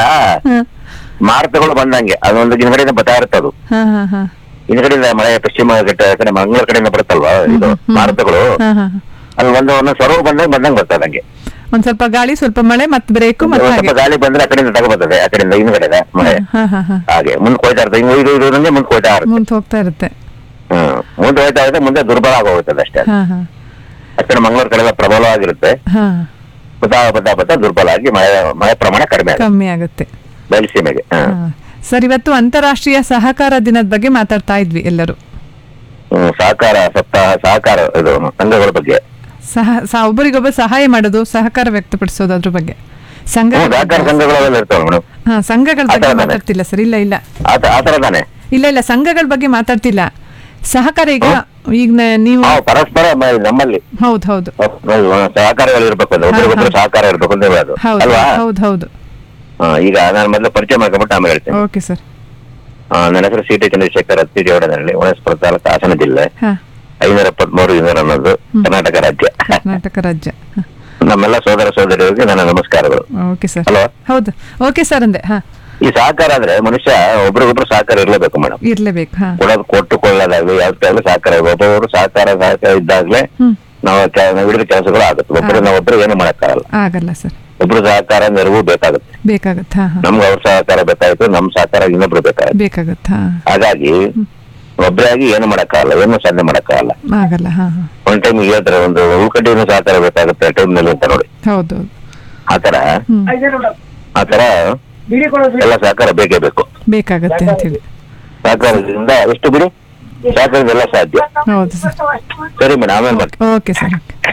ಮಾರುತಗಳು ಬಂದಂಗೆ ಅದೊಂದು ಹಿಂದ್ಗಡೆಯಿಂದ ಬರ್ತಾ ಇರುತ್ತೆ ಅದು ಹಾ ಹಾ ಹಾ ಹಿಂದ್ಗಡೆಯಿಂದ ಮಳೆ ಪಶ್ಚಿಮ ಘಟ್ಟ ಕಡೆ ಮಂಗಳೂರು ಕಡೆಯಿಂದ ಬರುತ್ತಲ್ವಾ ಇದು ಮಾರುತಗಳು ಹಾ ಹಾ ಅದು ಒಂದು ಒಂದೊಂದು ಸ್ವರವು ಬಂದಂಗೆ ಬಂದಂಗೆ ಬರ್ತದೆ ಹಂಗೆ ಒಂದ್ ಸ್ವಲ್ಪ ಗಾಳಿ ಸ್ವಲ್ಪ ಮಳೆ ಮತ್ತೆ ಬ್ರೇಕು ಮತ್ತೆ ಒಂದ್ ಹಾಗೆ ಸ್ವಲ್ಪ ಗಾಳಿ ಬಂದ್ರೆ ಆ ಕಡೆಯಿಂದ ತಗೊಬರ್ತದೆ ಆ ಕಡೆಯಿಂದ ಹಿಂದ್ಗಡೆ ಮಳೆ ಹಾ ಹಾ ಹಾ ಹಾಗೆ ಮುಂದೆ ಕೊಯ್ತಾ ಇರ್ತದೆ ಹಿಂಗ್ ಇದು ಇದು ಮುಂದೆ ಕೊಯ್ತಾ ಇರುತ್ತೆ ಮುಂದೆ ಹೋಗ್ತಾ ಇರುತ್ತೆ ಹ್ಮ್ ಮುಂದೆ ಹೋಯ್ತಾ ಹೋಯ್ತಾ ಮುಂದೆ ದುರ್ಬಲ ಆಗೋಗುತ್ತದೆ ಅಷ್ಟೇ ಹಾ ಹಾ ಆ ಕಡೆ ಮಂಗಳೂರು ಕಡೆ ಎಲ್ಲ ಪ್ರಬಲವಾಗಿರುತ್ತೆ ಹಾ ಬತ್ತಾ ಬತ್ತಾ ಬತ್ತಾ ದುರ್ಬಲ ಆಗಿ ಮಳೆ ಮಳೆ ಪ್ರಮಾಣ ಕಡಿಮೆ ಆಗುತ್ತೆ ಕಮ್ಮಿ ಆಗುತ್ತೆ ಬಯಲುಸೀಮೆಗೆ ಹಾ. ಸರ್ ಇವತ್ತು ಅಂತಾರಾಷ್ಟ್ರೀಯ ಸಹಕಾರ ದಿನದ ಬಗ್ಗೆ ಮಾತಾಡ್ತಾ ಇದ್ವಿ ಎಲ್ಲರೂ ಹ್ಮ್ ಸಹಕಾರ ಸಪ್ತಾಹ ಸಹಕಾರ ಇದು ಸಂಘಗಳ ಬಗ್ಗೆ ಸಹ ಸ- ಒಬ್ಬರಿಗೊಬ್ಬರು ಸಹಾಯ ಮಾಡೋದು ಸಹಕಾರ ವ್ಯಕ್ತಪಡಿಸೋದು ಅದ್ರ ಬಗ್ಗೆ ಸಂಘ ಹ್ಮ್ ಸಹಕಾರ ಸಂಘಗಳೆಲ್ಲ ಇರ್ತಾವೆ ಮೇಡಮ್ ಹಾ ಸಂಘಗಳ ಆ ಬಗ್ಗೆ ಥರ ತಾನೆ? ಮಾತಾಡ್ತಿಲ್ಲ ಸರ್ ಇಲ್ಲ ಇಲ್ಲ ಆತ ಆತರ ತಾನೆ ಇಲ್ಲ ಇಲ್ಲ ಸಂಘಗಳ ಬಗ್ಗೆ ಮಾತಾಡ್ತಿಲ್ಲ ಸಹಕಾರ ಈಗ ಈಗ ನ- ನೀವು ನಾವು ಪರಸ್ಪರ ಮ- ನಮ್ಮಲ್ಲಿ ಹೌದು ಹೌದು ಸಹಕಾರಗಳು ಇರ್ಬೇಕು ಅದು ಒಬ್ಬರಿಗೊಬ್ಬರು ಸಹಕಾರ ಇರ್ಬೇಕು ಅಂತ ಹೇಳೋದು ಹೌದು ಅಲ್ವಾ ಹೌದು ಹೌದು ಹಾ, ಈಗ ನಾನು ಮೊದಲು ಪರಿಚಯ ಮಾಡ್ಕೊಂಡ್ಬಿಟ್ಟು ಆಮೇಲೆ ಹೇಳ್ತೇನೆ ಓಕೆ ಸರ್ ಆ, ನನ್ನ ಹೆಸರು ಸಿ ಟಿ ಚಂದ್ರಶೇಖರ್ ಹತ್ತಿದೇವಡನಲ್ಲಿ ಒಣಸ್ಪುರ ತಾಲೂಕು ಹಾಸನ ಜಿಲ್ಲೆ ಹಾ ಐನೂರ ಎಪ್ಪತ್ಮೂರು ಇನ್ನೂರ ಅನ್ನೋದು ಕರ್ನಾಟಕ ರಾಜ್ಯ ಕರ್ನಾಟಕ ರಾಜ್ಯ ನಮ್ಮೆಲ್ಲ ಸೋದರ ಸೋದರಿಯರಿಗೆ ನನ್ನ ನಮಸ್ಕಾರಗಳು ಓಕೆ ಸರ್ ಹಲೋ ಹೌದು ಓಕೆ ಸರ್ ಅಂದೆ ಹಾ ಈ ಸಹಕಾರ ಅಂದ್ರೆ ಮನುಷ್ಯ ಒಬ್ರಿಗೊಬ್ರು ಸಹಕಾರ ಇರ್ಲೇಬೇಕು ಮೇಡಮ್ ಇರ್ಲೇಬೇಕು ಹಾ ಕೊಡೋದು ಕೊಟ್ಟುಕೊಳ್ಳೋದಾಗ್ಲಿ ಯಾವ್ದಾಗ್ಲಿ ಸಹಕಾರ ಇರ್ಬೇಕು. ಒಬ್ಬೊಬ್ರು ಸಹಕಾರ ಸಹಕಾರ ಇದ್ದಾಗ್ಲೇ ಹ್ಮ್ ನಾವು ಕೆ- ನಾವು ಹಿಡಿದ ಕೆಲಸಗಳು ಆಗುತ್ತೆ ಒಬ್ಬರು ನಾವು ಒಬ್ರು ಏನು ಮಾಡಕ್ಕಾಗಲ್ಲ ಆಗಲ್ಲ ಸರ್ ಒಬ್ರು ಸಹಕಾರ ನೆರವು ಬೇಕಾಗುತ್ತೆ ಬೇಕಾಗತ್ತೆ ಹಾ ಹಾ ನಮ್ಗೆ ಅವ್ರ ಸಹಕಾರ ಬೇಕಾಯ್ತು ನಮ್ ಸಹಕಾರ ಇನ್ನೊಬ್ರು ಬೇಕಾಗುತ್ತೆ ಬೇಕಾಗತ್ತೆ ಹಾ ಹಾಗಾಗಿ ಒಬ್ಬರಾಗಿ ಏನು ಮಾಡಕ್ಕಾಗಲ್ಲ ಏನು ಸಾಧನೆ ಮಾಡಕ್ಕಾಗಲ್ಲ ಆಗಲ್ಲ ಹಾ ಹಾ ಒಂದ್ ಟೈಮ್ ಹೇಳ್ತಾರೆ ಒಂದು ಉಳ್ಕಟ್ಟಿನ ಸಹಕಾರ ಬೇಕಾಗುತ್ತೆ ಟೈಮ್ ನಲ್ಲಿ ಅಂತ ನೋಡಿ ಹೌದು ಹೌದು ಆತರ ಹ್ಮ್ ಆತರ ಎಲ್ಲ ಸಹಕಾರ ಬೇಕೇ ಬೇಕು ಬೇಕಾಗತ್ತೆ ಅಂತ ಹೇಳಿ ಸಹಕಾರದಿಂದ ಎಷ್ಟು ಬಿಡಿ ಸಹಕಾರದಿಂದ ಎಲ್ಲ ಸಾಧ್ಯ ಹೌದು ಸರ್ ಸರಿ ಮೇಡಮ್ ಆಮೇಲೆ ಮಾಡ್ತೀನಿ ಓಕೆ ಸರ್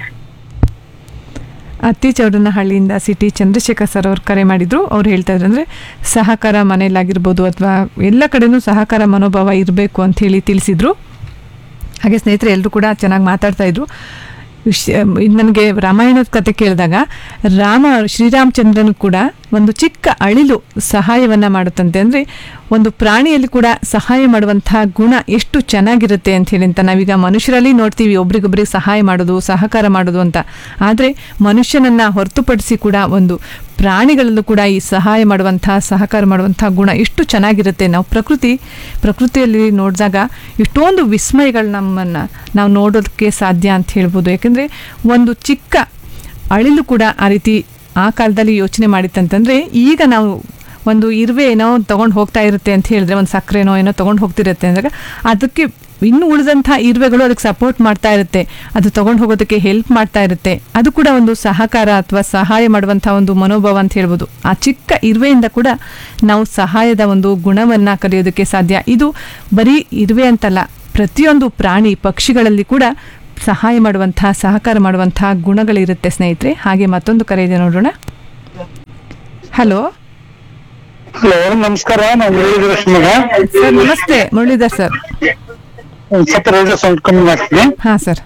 ಅತ್ತಿ ಚೌಡನಹಳ್ಳಿಯಿಂದ ಸಿಟಿ ಚಂದ್ರಶೇಖರ್ ಸರ್ ಅವ್ರು ಕರೆ ಮಾಡಿದ್ರು ಅವ್ರು ಹೇಳ್ತಾ ಇದ್ರು ಅಂದರೆ ಸಹಕಾರ ಮನೇಲಾಗಿರ್ಬೋದು ಅಥವಾ ಎಲ್ಲ ಕಡೆನೂ ಸಹಕಾರ ಮನೋಭಾವ ಇರಬೇಕು ಅಂತ ಹೇಳಿ ತಿಳಿಸಿದ್ರು ಹಾಗೆ ಸ್ನೇಹಿತರೆ ಎಲ್ಲರೂ ಕೂಡ ಚೆನ್ನಾಗಿ ಮಾತಾಡ್ತಾ ಇದ್ರು ನನಗೆ ರಾಮಾಯಣದ ಕತೆ ಕೇಳಿದಾಗ ರಾಮ ಶ್ರೀರಾಮಚಂದ್ರನು ಕೂಡ ಒಂದು ಚಿಕ್ಕ ಅಳಿಲು ಸಹಾಯವನ್ನ ಮಾಡುತ್ತಂತೆ ಅಂದ್ರೆ ಒಂದು ಪ್ರಾಣಿಯಲ್ಲಿ ಕೂಡ ಸಹಾಯ ಮಾಡುವಂತಹ ಗುಣ ಎಷ್ಟು ಚೆನ್ನಾಗಿರುತ್ತೆ ಅಂತ ಹೇಳಿ ಅಂತ ನಾವೀಗ ಮನುಷ್ಯರಲ್ಲಿ ನೋಡ್ತೀವಿ ಒಬ್ರಿಗೊಬ್ರಿಗೆ ಸಹಾಯ ಮಾಡೋದು ಸಹಕಾರ ಮಾಡೋದು ಅಂತ ಆದರೆ ಮನುಷ್ಯನನ್ನ ಹೊರತುಪಡಿಸಿ ಕೂಡ ಒಂದು ಪ್ರಾಣಿಗಳಲ್ಲೂ ಕೂಡ ಈ ಸಹಾಯ ಮಾಡುವಂತಹ ಸಹಕಾರ ಮಾಡುವಂತಹ ಗುಣ ಎಷ್ಟು ಚೆನ್ನಾಗಿರುತ್ತೆ ನಾವು ಪ್ರಕೃತಿ ಪ್ರಕೃತಿಯಲ್ಲಿ ನೋಡಿದಾಗ ಎಷ್ಟೊಂದು ವಿಸ್ಮಯಗಳು ನಮ್ಮನ್ನು ನಾವು ನೋಡೋದಕ್ಕೆ ಸಾಧ್ಯ ಅಂತ ಹೇಳ್ಬೋದು ಯಾಕೆಂದರೆ ಒಂದು ಚಿಕ್ಕ ಅಳಿಲು ಕೂಡ ಆ ರೀತಿ ಆ ಕಾಲದಲ್ಲಿ ಯೋಚನೆ ಮಾಡಿತ್ತಂತಂದರೆ ಈಗ ನಾವು ಒಂದು ಇರುವೆ ಏನೋ ತೊಗೊಂಡು ಹೋಗ್ತಾ ಇರುತ್ತೆ ಅಂತ ಹೇಳಿದ್ರೆ ಒಂದು ಸಕ್ಕರೆನೋ ಏನೋ ತೊಗೊಂಡು ಹೋಗ್ತಿರುತ್ತೆ ಅಂದಾಗ ಅದಕ್ಕೆ ಇನ್ನು ಉಳಿದಂಥ ಇರುವೆಗಳು ಅದಕ್ಕೆ ಸಪೋರ್ಟ್ ಮಾಡ್ತಾ ಇರುತ್ತೆ ಅದು ತೊಗೊಂಡು ಹೋಗೋದಕ್ಕೆ ಹೆಲ್ಪ್ ಮಾಡ್ತಾ ಇರುತ್ತೆ ಅದು ಕೂಡ ಒಂದು ಸಹಕಾರ ಅಥವಾ ಸಹಾಯ ಮಾಡುವಂಥ ಒಂದು ಮನೋಭಾವ ಅಂತ ಹೇಳ್ಬೋದು ಆ ಚಿಕ್ಕ ಇರುವೆಯಿಂದ ಕೂಡ ನಾವು ಸಹಾಯದ ಒಂದು ಗುಣವನ್ನು ಕಲಿಯೋದಕ್ಕೆ ಸಾಧ್ಯ ಇದು ಬರೀ ಇರುವೆ ಅಂತಲ್ಲ ಪ್ರತಿಯೊಂದು ಪ್ರಾಣಿ ಪಕ್ಷಿಗಳಲ್ಲಿ ಕೂಡ ಸಹಾಯ ಮಾಡುವಂತಹ ಸಹಕಾರ ಮಾಡುವಂತಹ ಗುಣಗಳಿರುತ್ತೆ ಸ್ನೇಹಿತರೆ ಹಾಗೆ ಮತ್ತೊಂದು ಕರೆ ಇದೆ ನೋಡೋಣ ಹಲೋ ಹಲೋ ನಮಸ್ಕಾರ ನಾನು ಮುರಳೀಧರ ಶಿವಮೊಗ್ಗ ಸರ್ ನಮಸ್ತೆ ಮುರಳೀಧರ್ ಸರ್ ಒಂದ್ ಸ್ವಲ್ಪ ರೇಡಿಯೋ ಸೌಂಡ್ ಕಮ್ಮಿ ಮಾಡ್ತೀನಿ ಹಾ ಸರ್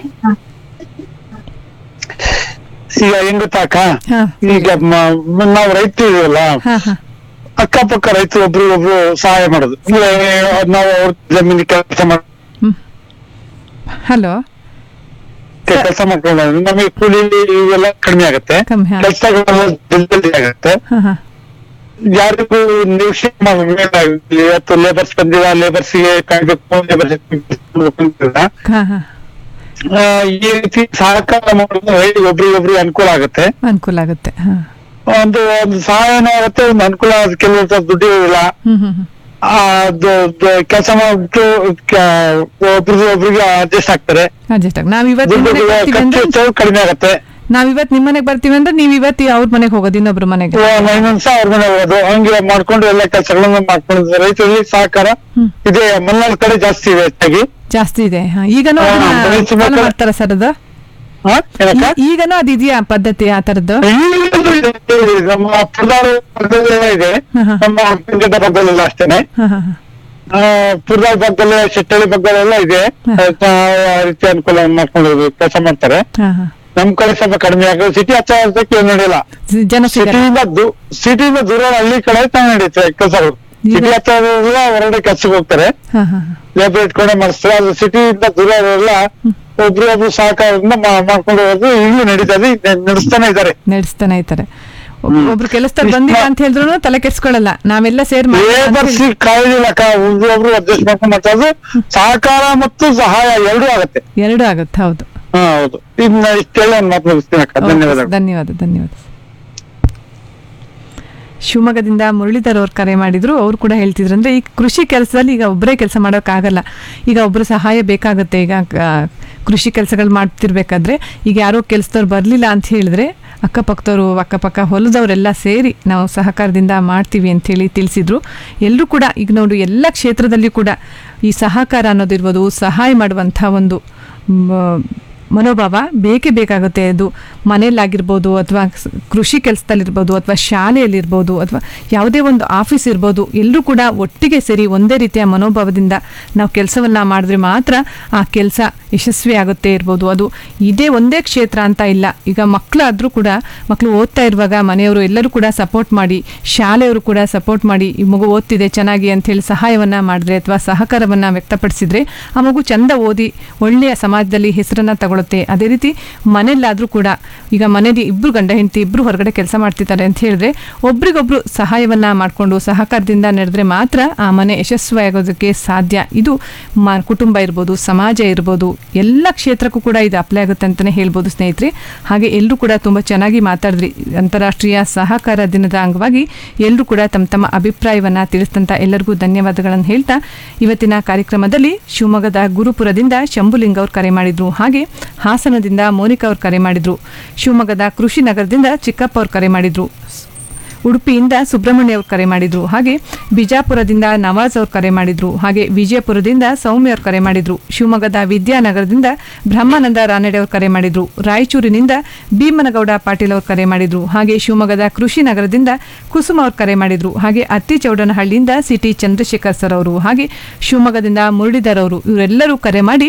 ಈಗ ಹೆಂಗ್ ಗೊತ್ತಾಕ ಹಾ. ಈಗ ಮ- ನಾವು ರೈತರು ಇದೀವಲ್ಲ ಹಾ ಹಾ ಅಕ್ಕಪಕ್ಕ ರೈತರು ಒಬ್ರು ಒಬ್ರು ಸಹಾಯ ಮಾಡೋದು ಈಗ ನಾವು ಅವ್ರ ಜಮೀನಿಗೆ ಕೆಲಸ ಮಾಡ ಹಲೋ ಕೆಲಸ ಮಾಡ್ಕೊಂಡು ನಮಗೆ ಕೂಲಿ ಇವೆಲ್ಲ ಕಡಿಮೆ ಆಗುತ್ತೆ ಕಮ್ಮಿ ಹಾ. ಕೆಲಸಗಳೆಲ್ಲ ಜಲ್ದಿ ಆಗುತ್ತೆ ಹಾ ಹಾ ಯಾರಿಗೂ ನಿರೀಕ್ಷೆ ಮಾಡಬೇಕಾಗಿಲ್ಲ ಇವತ್ತು ಲೇಬರ್ಸ್ ಬಂದಿಲ್ಲ ಲೇಬರ್ಸ್ ಗೆ ಕಾಯ್ಬೇಕು ಲೇಬರ್ಸ್ ಹಾ ಹಾ ಈ ರೀತಿ ಸಹಕಾರ ಮಾಡೋದು ರೈತ ಒಬ್ರಿಗೊಬ್ರಿಗೆ ಅನುಕೂಲ ಆಗುತ್ತೆ ಅನುಕೂಲ ಆಗುತ್ತೆ ಹಾ ಒಂದು ಒಂದು ಸಹಾಯನೂ ಆಗುತ್ತೆ ಒಂದು ಅನುಕೂಲ ಆಗುತ್ತೆ ಕೆಲವು ಸಲ ದುಡ್ಡು ಇಲ್ಲ ಹ್ಮ್ ಹ್ಮ್ ಹ್ಮ್ ಕೆಲಸ ಮಾಡ್ಬಿಟ್ಟು ಒಬ್ರಿಗೆ ಒಬ್ರಿಗೆ ಅಡ್ಜಸ್ಟ್ ಆಗ್ತಾರೆ ಅಡ್ಜಸ್ಟ್ ಆಗಿ ನಾವ್ ಇವತ್ತು ದುಡ್ಡು ನಿಮ್ಮನೆಗೆ ಬರ್ತೀವಿ ಖರ್ಚು ಅಂದ್ರೆ ವೆಚ್ಚವು ಕಡಿಮೆ ಆಗುತ್ತೆ ನಾವ್ ಇವತ್ತು ನಿಮ್ಮ ಮನೆಗೆ ಬರ್ತೀವಿ ಅಂದ್ರೆ ನೀವ್ ಇವತ್ತು ಅವ್ರ ಮನೆಗೆ ಹೋಗೋದು ಇನ್ನೊಬ್ರ ಮನೆಗೆ ಇನ್ನೊಂದ್ ಸಹ ಅವ್ರ ಮನೆ ಹೋಗೋದು ಹಂಗೆ ಮಾಡ್ಕೊಂಡು ಎಲ್ಲ ಕೆಲಸಗಳನ್ನ ಮಾಡ್ಕೊಂಡು ರೈತರಲ್ಲಿ ಸಹಕಾರ ಇದೆ ಮಲೆನಾಡು ಕಡೆ ಜಾಸ್ತಿ ಇದೆ ಹೆಚ್ಚಾಗಿ ಜಾಸ್ತಿ ಇದೆ ಹಾ, ಈಗನೂ ಹಾ, ಅದನ್ನ ಬರೀ ಸುಮಾರು follow ಕಡೆ- ಮಾಡ್ತಾರ ಸರ್ ಅದು ಹಾ? ಏನಕ್ಕ? ಈ- ಈಗನೂ ಅದಿದೆಯಾ ಪದ್ಧತಿ ಆ ತರದ್ದು ನಮ್ಮ ಪುರದಾರು ಪಕ್ಕದಲ್ಲೆಲ್ಲ ಇದೆ ನಮ್ಮ ಗಡ್ಡ ಪಕ್ಕದಲ್ಲೆಲ್ಲ ಅಷ್ಟೇನೆ ಹಾ ಹಾ ಹಾ ಆ, ಪುರದಾರ ಪಕ್ಕದಲ್ಲೇ ಶೆಟ್ಟಳ್ಳಿ ಪಕ್ಕದಲ್ಲೆಲ್ಲ ಇದೆ ಆ ರೀತಿ ಅನುಕೂಲ ಮಾಡ್ಕೊಂಡು ಕೆಲಸ ಮಾಡ್ತಾರೆ ಹಾ ಹಾ ನಮ್ ಕಡೆ ಸ್ವಲ್ಪ ಕಡಿಮೆ ಆಗುತ್ತೆ ಸಿಟಿ ಹಚ್ಚ ಏನು ನಡೆಯಲ್ಲ ಜನ ಸಿಗಲ್ಲ. ಸಿಟಿಯಿಂದ ದೂ- ಸಿಟಿಯಿಂದ ದೂರ ಹಳ್ಳಿ ಕಡೆ ಚೆನ್ನಾಗಿ ನಡೀತೆ ಕೆಲಸಗಳು ಸಿಟಿ ಹಚ್ಚ ಹೊರಗಡೆ ಕೆಲ್ಸಕ್ಕೆ ಹೋಗ್ತಾರೆ ಹಾ ಹಾ ಲೇಬರ್ ಇಟ್ಕೊಂಡೆ ಮಾಡಿಸ್ತಾರೆ ಅದು ಸಿಟಿಯಿಂದ ದೂರ ಇರೋರೆಲ್ಲ ಒಬ್ರು ಒಬ್ರು ಸಹಕಾರದಿಂದ ಮಾ- ಮಾಡ್ಕೊಂಡು ಹೋಗೋದು ಈಗಲೂ ನಡೀತದೆ ಈಗ ನಡೆಸ್ತಾನೆ ಇದ್ದಾರೆ ನಡೆಸ್ತಾನೆ ಇರ್ತಾರೆ ಒಬ್- ಒಬ್ರು ಕೆಲಸದಲ್ಲಿ ಬಂದಿಲ್ಲ ಅಂತ ಹೇಳಿದ್ರು ತಲೆ ಕೆಡ್ಸ್ಕೊಳ್ಳಲ್ಲ ನಾವೆಲ್ಲ ಸೇರ್ ಮಾಡೋಣ ಅಂತ ಲೇಬರ್ಸ್ ಹೇಳಿ- ಕಾಯ್ದಿಲ್ಲ ಒಬ್ರು ಒಬ್ರು ಅಡ್ಜಸ್ಟ್ ಮಾಡ್ಕೊಂಡು ಮಾಡ್ತಾರೆ ಸಹಕಾರ ಮತ್ತು ಸಹಾಯ ಎರಡೂ ಆಗುತ್ತೆ ಎರಡು ಆಗುತ್ತೆ ಹೌದು ಹಾ ಹೌದು ಇನ್ನ ಇಷ್ಟೆಲ್ಲ ಒಂದು ಮಾತು ಮುಗಿಸ್ತೀನಿ ಅಕ್ಕ ಓಕೆ, ಧನ್ಯವಾದಗಳು ಧನ್ಯವಾದ ಧನ್ಯವಾದ ಶಿವಮೊಗ್ಗದಿಂದ ಮುರಳೀಧರ್ ಅವ್ರು ಕರೆ ಮಾಡಿದ್ರು ಅವ್ರು ಕೂಡ ಹೇಳ್ತಿದ್ರು ಅಂದ್ರೆ ಈ ಕೃಷಿ ಕೆಲಸದಲ್ಲಿ ಈಗ ಒಬ್ಬರೇ ಕೆಲಸ ಮಾಡೋಕ್ಕಾಗಲ್ಲ ಈಗ ಒಬ್ಬರು ಸಹಾಯ ಬೇಕಾಗುತ್ತೆ ಈಗ ಆ, ಕೃಷಿ ಕೆಲಸಗಳು ಮಾಡ್ತಿರ್ಬೇಕಾದ್ರೆ ಈಗ ಯಾರೋ ಕೆಲಸದವ್ರು ಬರಲಿಲ್ಲ ಅಂತ ಹೇಳಿದ್ರೆ ಅಕ್ಕಪಕ್ಕದವರು ಅಕ್ಕಪಕ್ಕ ಹೊಲದವರೆಲ್ಲ ಸೇರಿ ನಾವು ಸಹಕಾರದಿಂದ ಮಾಡ್ತೀವಿ ಅಂಥೇಳಿ ತಿಳಿಸಿದ್ರು ಎಲ್ಲರೂ ಕೂಡ ಈಗ ನೋಡು ಎಲ್ಲ ಕ್ಷೇತ್ರದಲ್ಲಿ ಕೂಡ ಈ ಸಹಕಾರ ಅನ್ನೋದಿರ್ಬೋದು ಸಹಾಯ ಮಾಡುವಂಥ ಒಂದು ಮ್, ಮನೋಭಾವ ಬೇಕೇ ಬೇಕಾಗುತ್ತೆ ಅದು ಮನೆಯಲ್ಲಾಗಿರ್ಬೋದು ಅಥವಾ ಸ್- ಕೃಷಿ ಕೆಲಸದಲ್ಲಿರ್ಬೋದು ಅಥವಾ ಶಾಲೆಯಲ್ಲಿರ್ಬೋದು ಅಥವಾ ಯಾವುದೇ ಒಂದು ಆಫೀಸ್ ಇರ್ಬೋದು ಎಲ್ಲರೂ ಕೂಡ ಒಟ್ಟಿಗೆ ಸೇರಿ ಒಂದೇ ರೀತಿಯ ಮನೋಭಾವದಿಂದ ನಾವು ಕೆಲಸವನ್ನು ಮಾಡಿದ್ರೆ ಮಾತ್ರ ಆ ಕೆಲಸ ಯಶಸ್ವಿ ಆಗುತ್ತೆ ಇರ್ಬೋದು ಅದು ಇದೇ ಒಂದೇ ಕ್ಷೇತ್ರ ಅಂತ ಇಲ್ಲ ಈಗ ಮಕ್ಕಳಾದರೂ ಕೂಡ ಮಕ್ಕಳು ಓದ್ತಾ ಇರುವಾಗ ಮನೆಯವರು ಎಲ್ಲರೂ ಕೂಡ ಸಪೋರ್ಟ್ ಮಾಡಿ ಶಾಲೆಯವರು ಕೂಡ ಸಪೋರ್ಟ್ ಮಾಡಿ ಈ ಮಗು ಓದ್ತಿದೆ ಚೆನ್ನಾಗಿ ಅಂಥೇಳಿ ಸಹಾಯವನ್ನು ಮಾಡಿದ್ರೆ ಅಥವಾ ಸಹಕಾರವನ್ನು ವ್ಯಕ್ತಪಡಿಸಿದ್ರೆ ಆ ಮಗು ಚಂದ ಓದಿ ಒಳ್ಳೆಯ ಸಮಾಜದಲ್ಲಿ ಹೆಸರನ್ನು ತಗೊಳುತ್ತೆ ಅದೇ ರೀತಿ ಮನೆಯಲ್ಲಾದರೂ ಕೂಡ ಈಗ ಮನೇಲಿ ಇಬ್ಬರು ಗಂಡ ಹೆಂಡತಿ ಇಬ್ಬರು ಹೊರಗಡೆ ಕೆಲಸ ಮಾಡ್ತಿದ್ದಾರೆ ಅಂತ ಹೇಳಿದ್ರೆ ಒಬ್ರಿಗೊಬ್ರು ಸಹಾಯವನ್ನು ಮಾಡಿಕೊಂಡು ಸಹಕಾರದಿಂದ ನಡೆದ್ರೆ ಮಾತ್ರ ಆ ಮನೆ ಯಶಸ್ವಿಯಾಗೋದಕ್ಕೆ ಸಾಧ್ಯ ಇದು ಮ ಕುಟುಂಬ ಇರ್ಬೋದು ಸಮಾಜ ಇರ್ಬೋದು ಎಲ್ಲ ಕ್ಷೇತ್ರಕ್ಕೂ ಕೂಡ ಇದು ಅಪ್ಲೈ ಆಗುತ್ತೆ ಅಂತಲೇ ಹೇಳ್ಬೋದು ಸ್ನೇಹಿತರೆ ಹಾಗೆ ಎಲ್ಲರೂ ಕೂಡ ತುಂಬ ಚೆನ್ನಾಗಿ ಮಾತಾಡಿದ್ರಿ ಅಂತಾರಾಷ್ಟ್ರೀಯ ಸಹಕಾರ ದಿನದ ಅಂಗವಾಗಿ ಎಲ್ಲರೂ ಕೂಡ ತಮ್ಮ ತಮ್ಮ ಅಭಿಪ್ರಾಯವನ್ನು ತಿಳಿಸಿದಂಥ ಎಲ್ಲರಿಗೂ ಧನ್ಯವಾದಗಳನ್ನು ಹೇಳ್ತಾ ಇವತ್ತಿನ ಕಾರ್ಯಕ್ರಮದಲ್ಲಿ ಶಿವಮೊಗ್ಗದ ಗುರುಪುರದಿಂದ ಶಂಭುಲಿಂಗ ಅವರು ಕರೆ ಮಾಡಿದ್ರು ಹಾಗೆ ಹಾಸನದಿಂದ ಮೋನಿಕಾ ಅವರು ಕರೆ ಮಾಡಿದ್ರು ಶಿವಮೊಗ್ಗದ ಕೃಷಿ ನಗರದಿಂದ ಚಿಕ್ಕಪ್ಪ ಅವರು ಕರೆ ಮಾಡಿದ್ರು ಉಡುಪಿಯಿಂದ ಸುಬ್ರಹ್ಮಣ್ಯ ಅವರು ಕರೆ ಮಾಡಿದ್ರು ಹಾಗೆ ಬಿಜಾಪುರದಿಂದ ನವಾಜ್ ಅವರು ಕರೆ ಮಾಡಿದ್ರು ಹಾಗೆ ವಿಜಯಪುರದಿಂದ ಸೌಮ್ಯ ಅವರು ಕರೆ ಮಾಡಿದ್ರು ಶಿವಮೊಗ್ಗದ ವಿದ್ಯಾನಗರದಿಂದ ಬ್ರಹ್ಮಾನಂದ ರಾನಡೆ ಅವರು ಕರೆ ಮಾಡಿದ್ರು ರಾಯಚೂರಿನಿಂದ ಭೀಮನಗೌಡ ಪಾಟೀಲ್ ಅವರು ಕರೆ ಮಾಡಿದ್ರು ಹಾಗೆ ಶಿವಮೊಗ್ಗದ ಕೃಷಿ ನಗರದಿಂದ ಕುಸುಮ ಅವರು ಕರೆ ಮಾಡಿದ್ರು ಹಾಗೆ ಅತ್ತಿಚೌಡನಹಳ್ಳಿಯಿಂದ ಸಿಟಿ ಚಂದ್ರಶೇಖರ್ ಸರ್ ಅವರು ಹಾಗೆ ಶಿವಮೊಗ್ಗದಿಂದ ಮುರಳೀಧರ್ ಅವರು ಇವರೆಲ್ಲರೂ ಕರೆ ಮಾಡಿ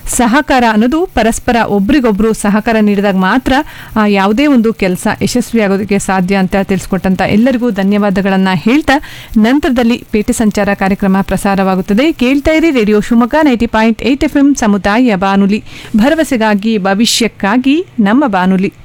ಸಹಕಾರ ಅನ್ನೋದು ಪರಸ್ಪರ ಒಬ್ರಿಗೊಬ್ರು ಸಹಕಾರ ನೀಡಿದಾಗ ಮಾತ್ರ ಆ, ಯಾವುದೇ ಒಂದು ಕೆಲಸ ಯಶಸ್ವಿಯಾಗೋದಕ್ಕೆ ಸಾಧ್ಯ ಅಂತ ತಿಳಿಸ್ಕೊಟ್ಟಂತ ಎಲ್ಲರಿಗೂ ಧನ್ಯವಾದಗಳನ್ನ ಹೇಳ್ತಾ ನಂತರದಲ್ಲಿ ಪೇಟೆ ಸಂಚಾರ ಕಾರ್ಯಕ್ರಮ ಪ್ರಸಾರವಾಗುತ್ತದೆ ಕೇಳ್ತಾ ಇರಿ radio Shivamogga ninety point eight F M ಸಮುದಾಯ ಬಾನುಲಿ ಭರವಸೆಗಾಗಿ ಭವಿಷ್ಯಕ್ಕಾಗಿ ನಮ್ಮ ಬಾನುಲಿ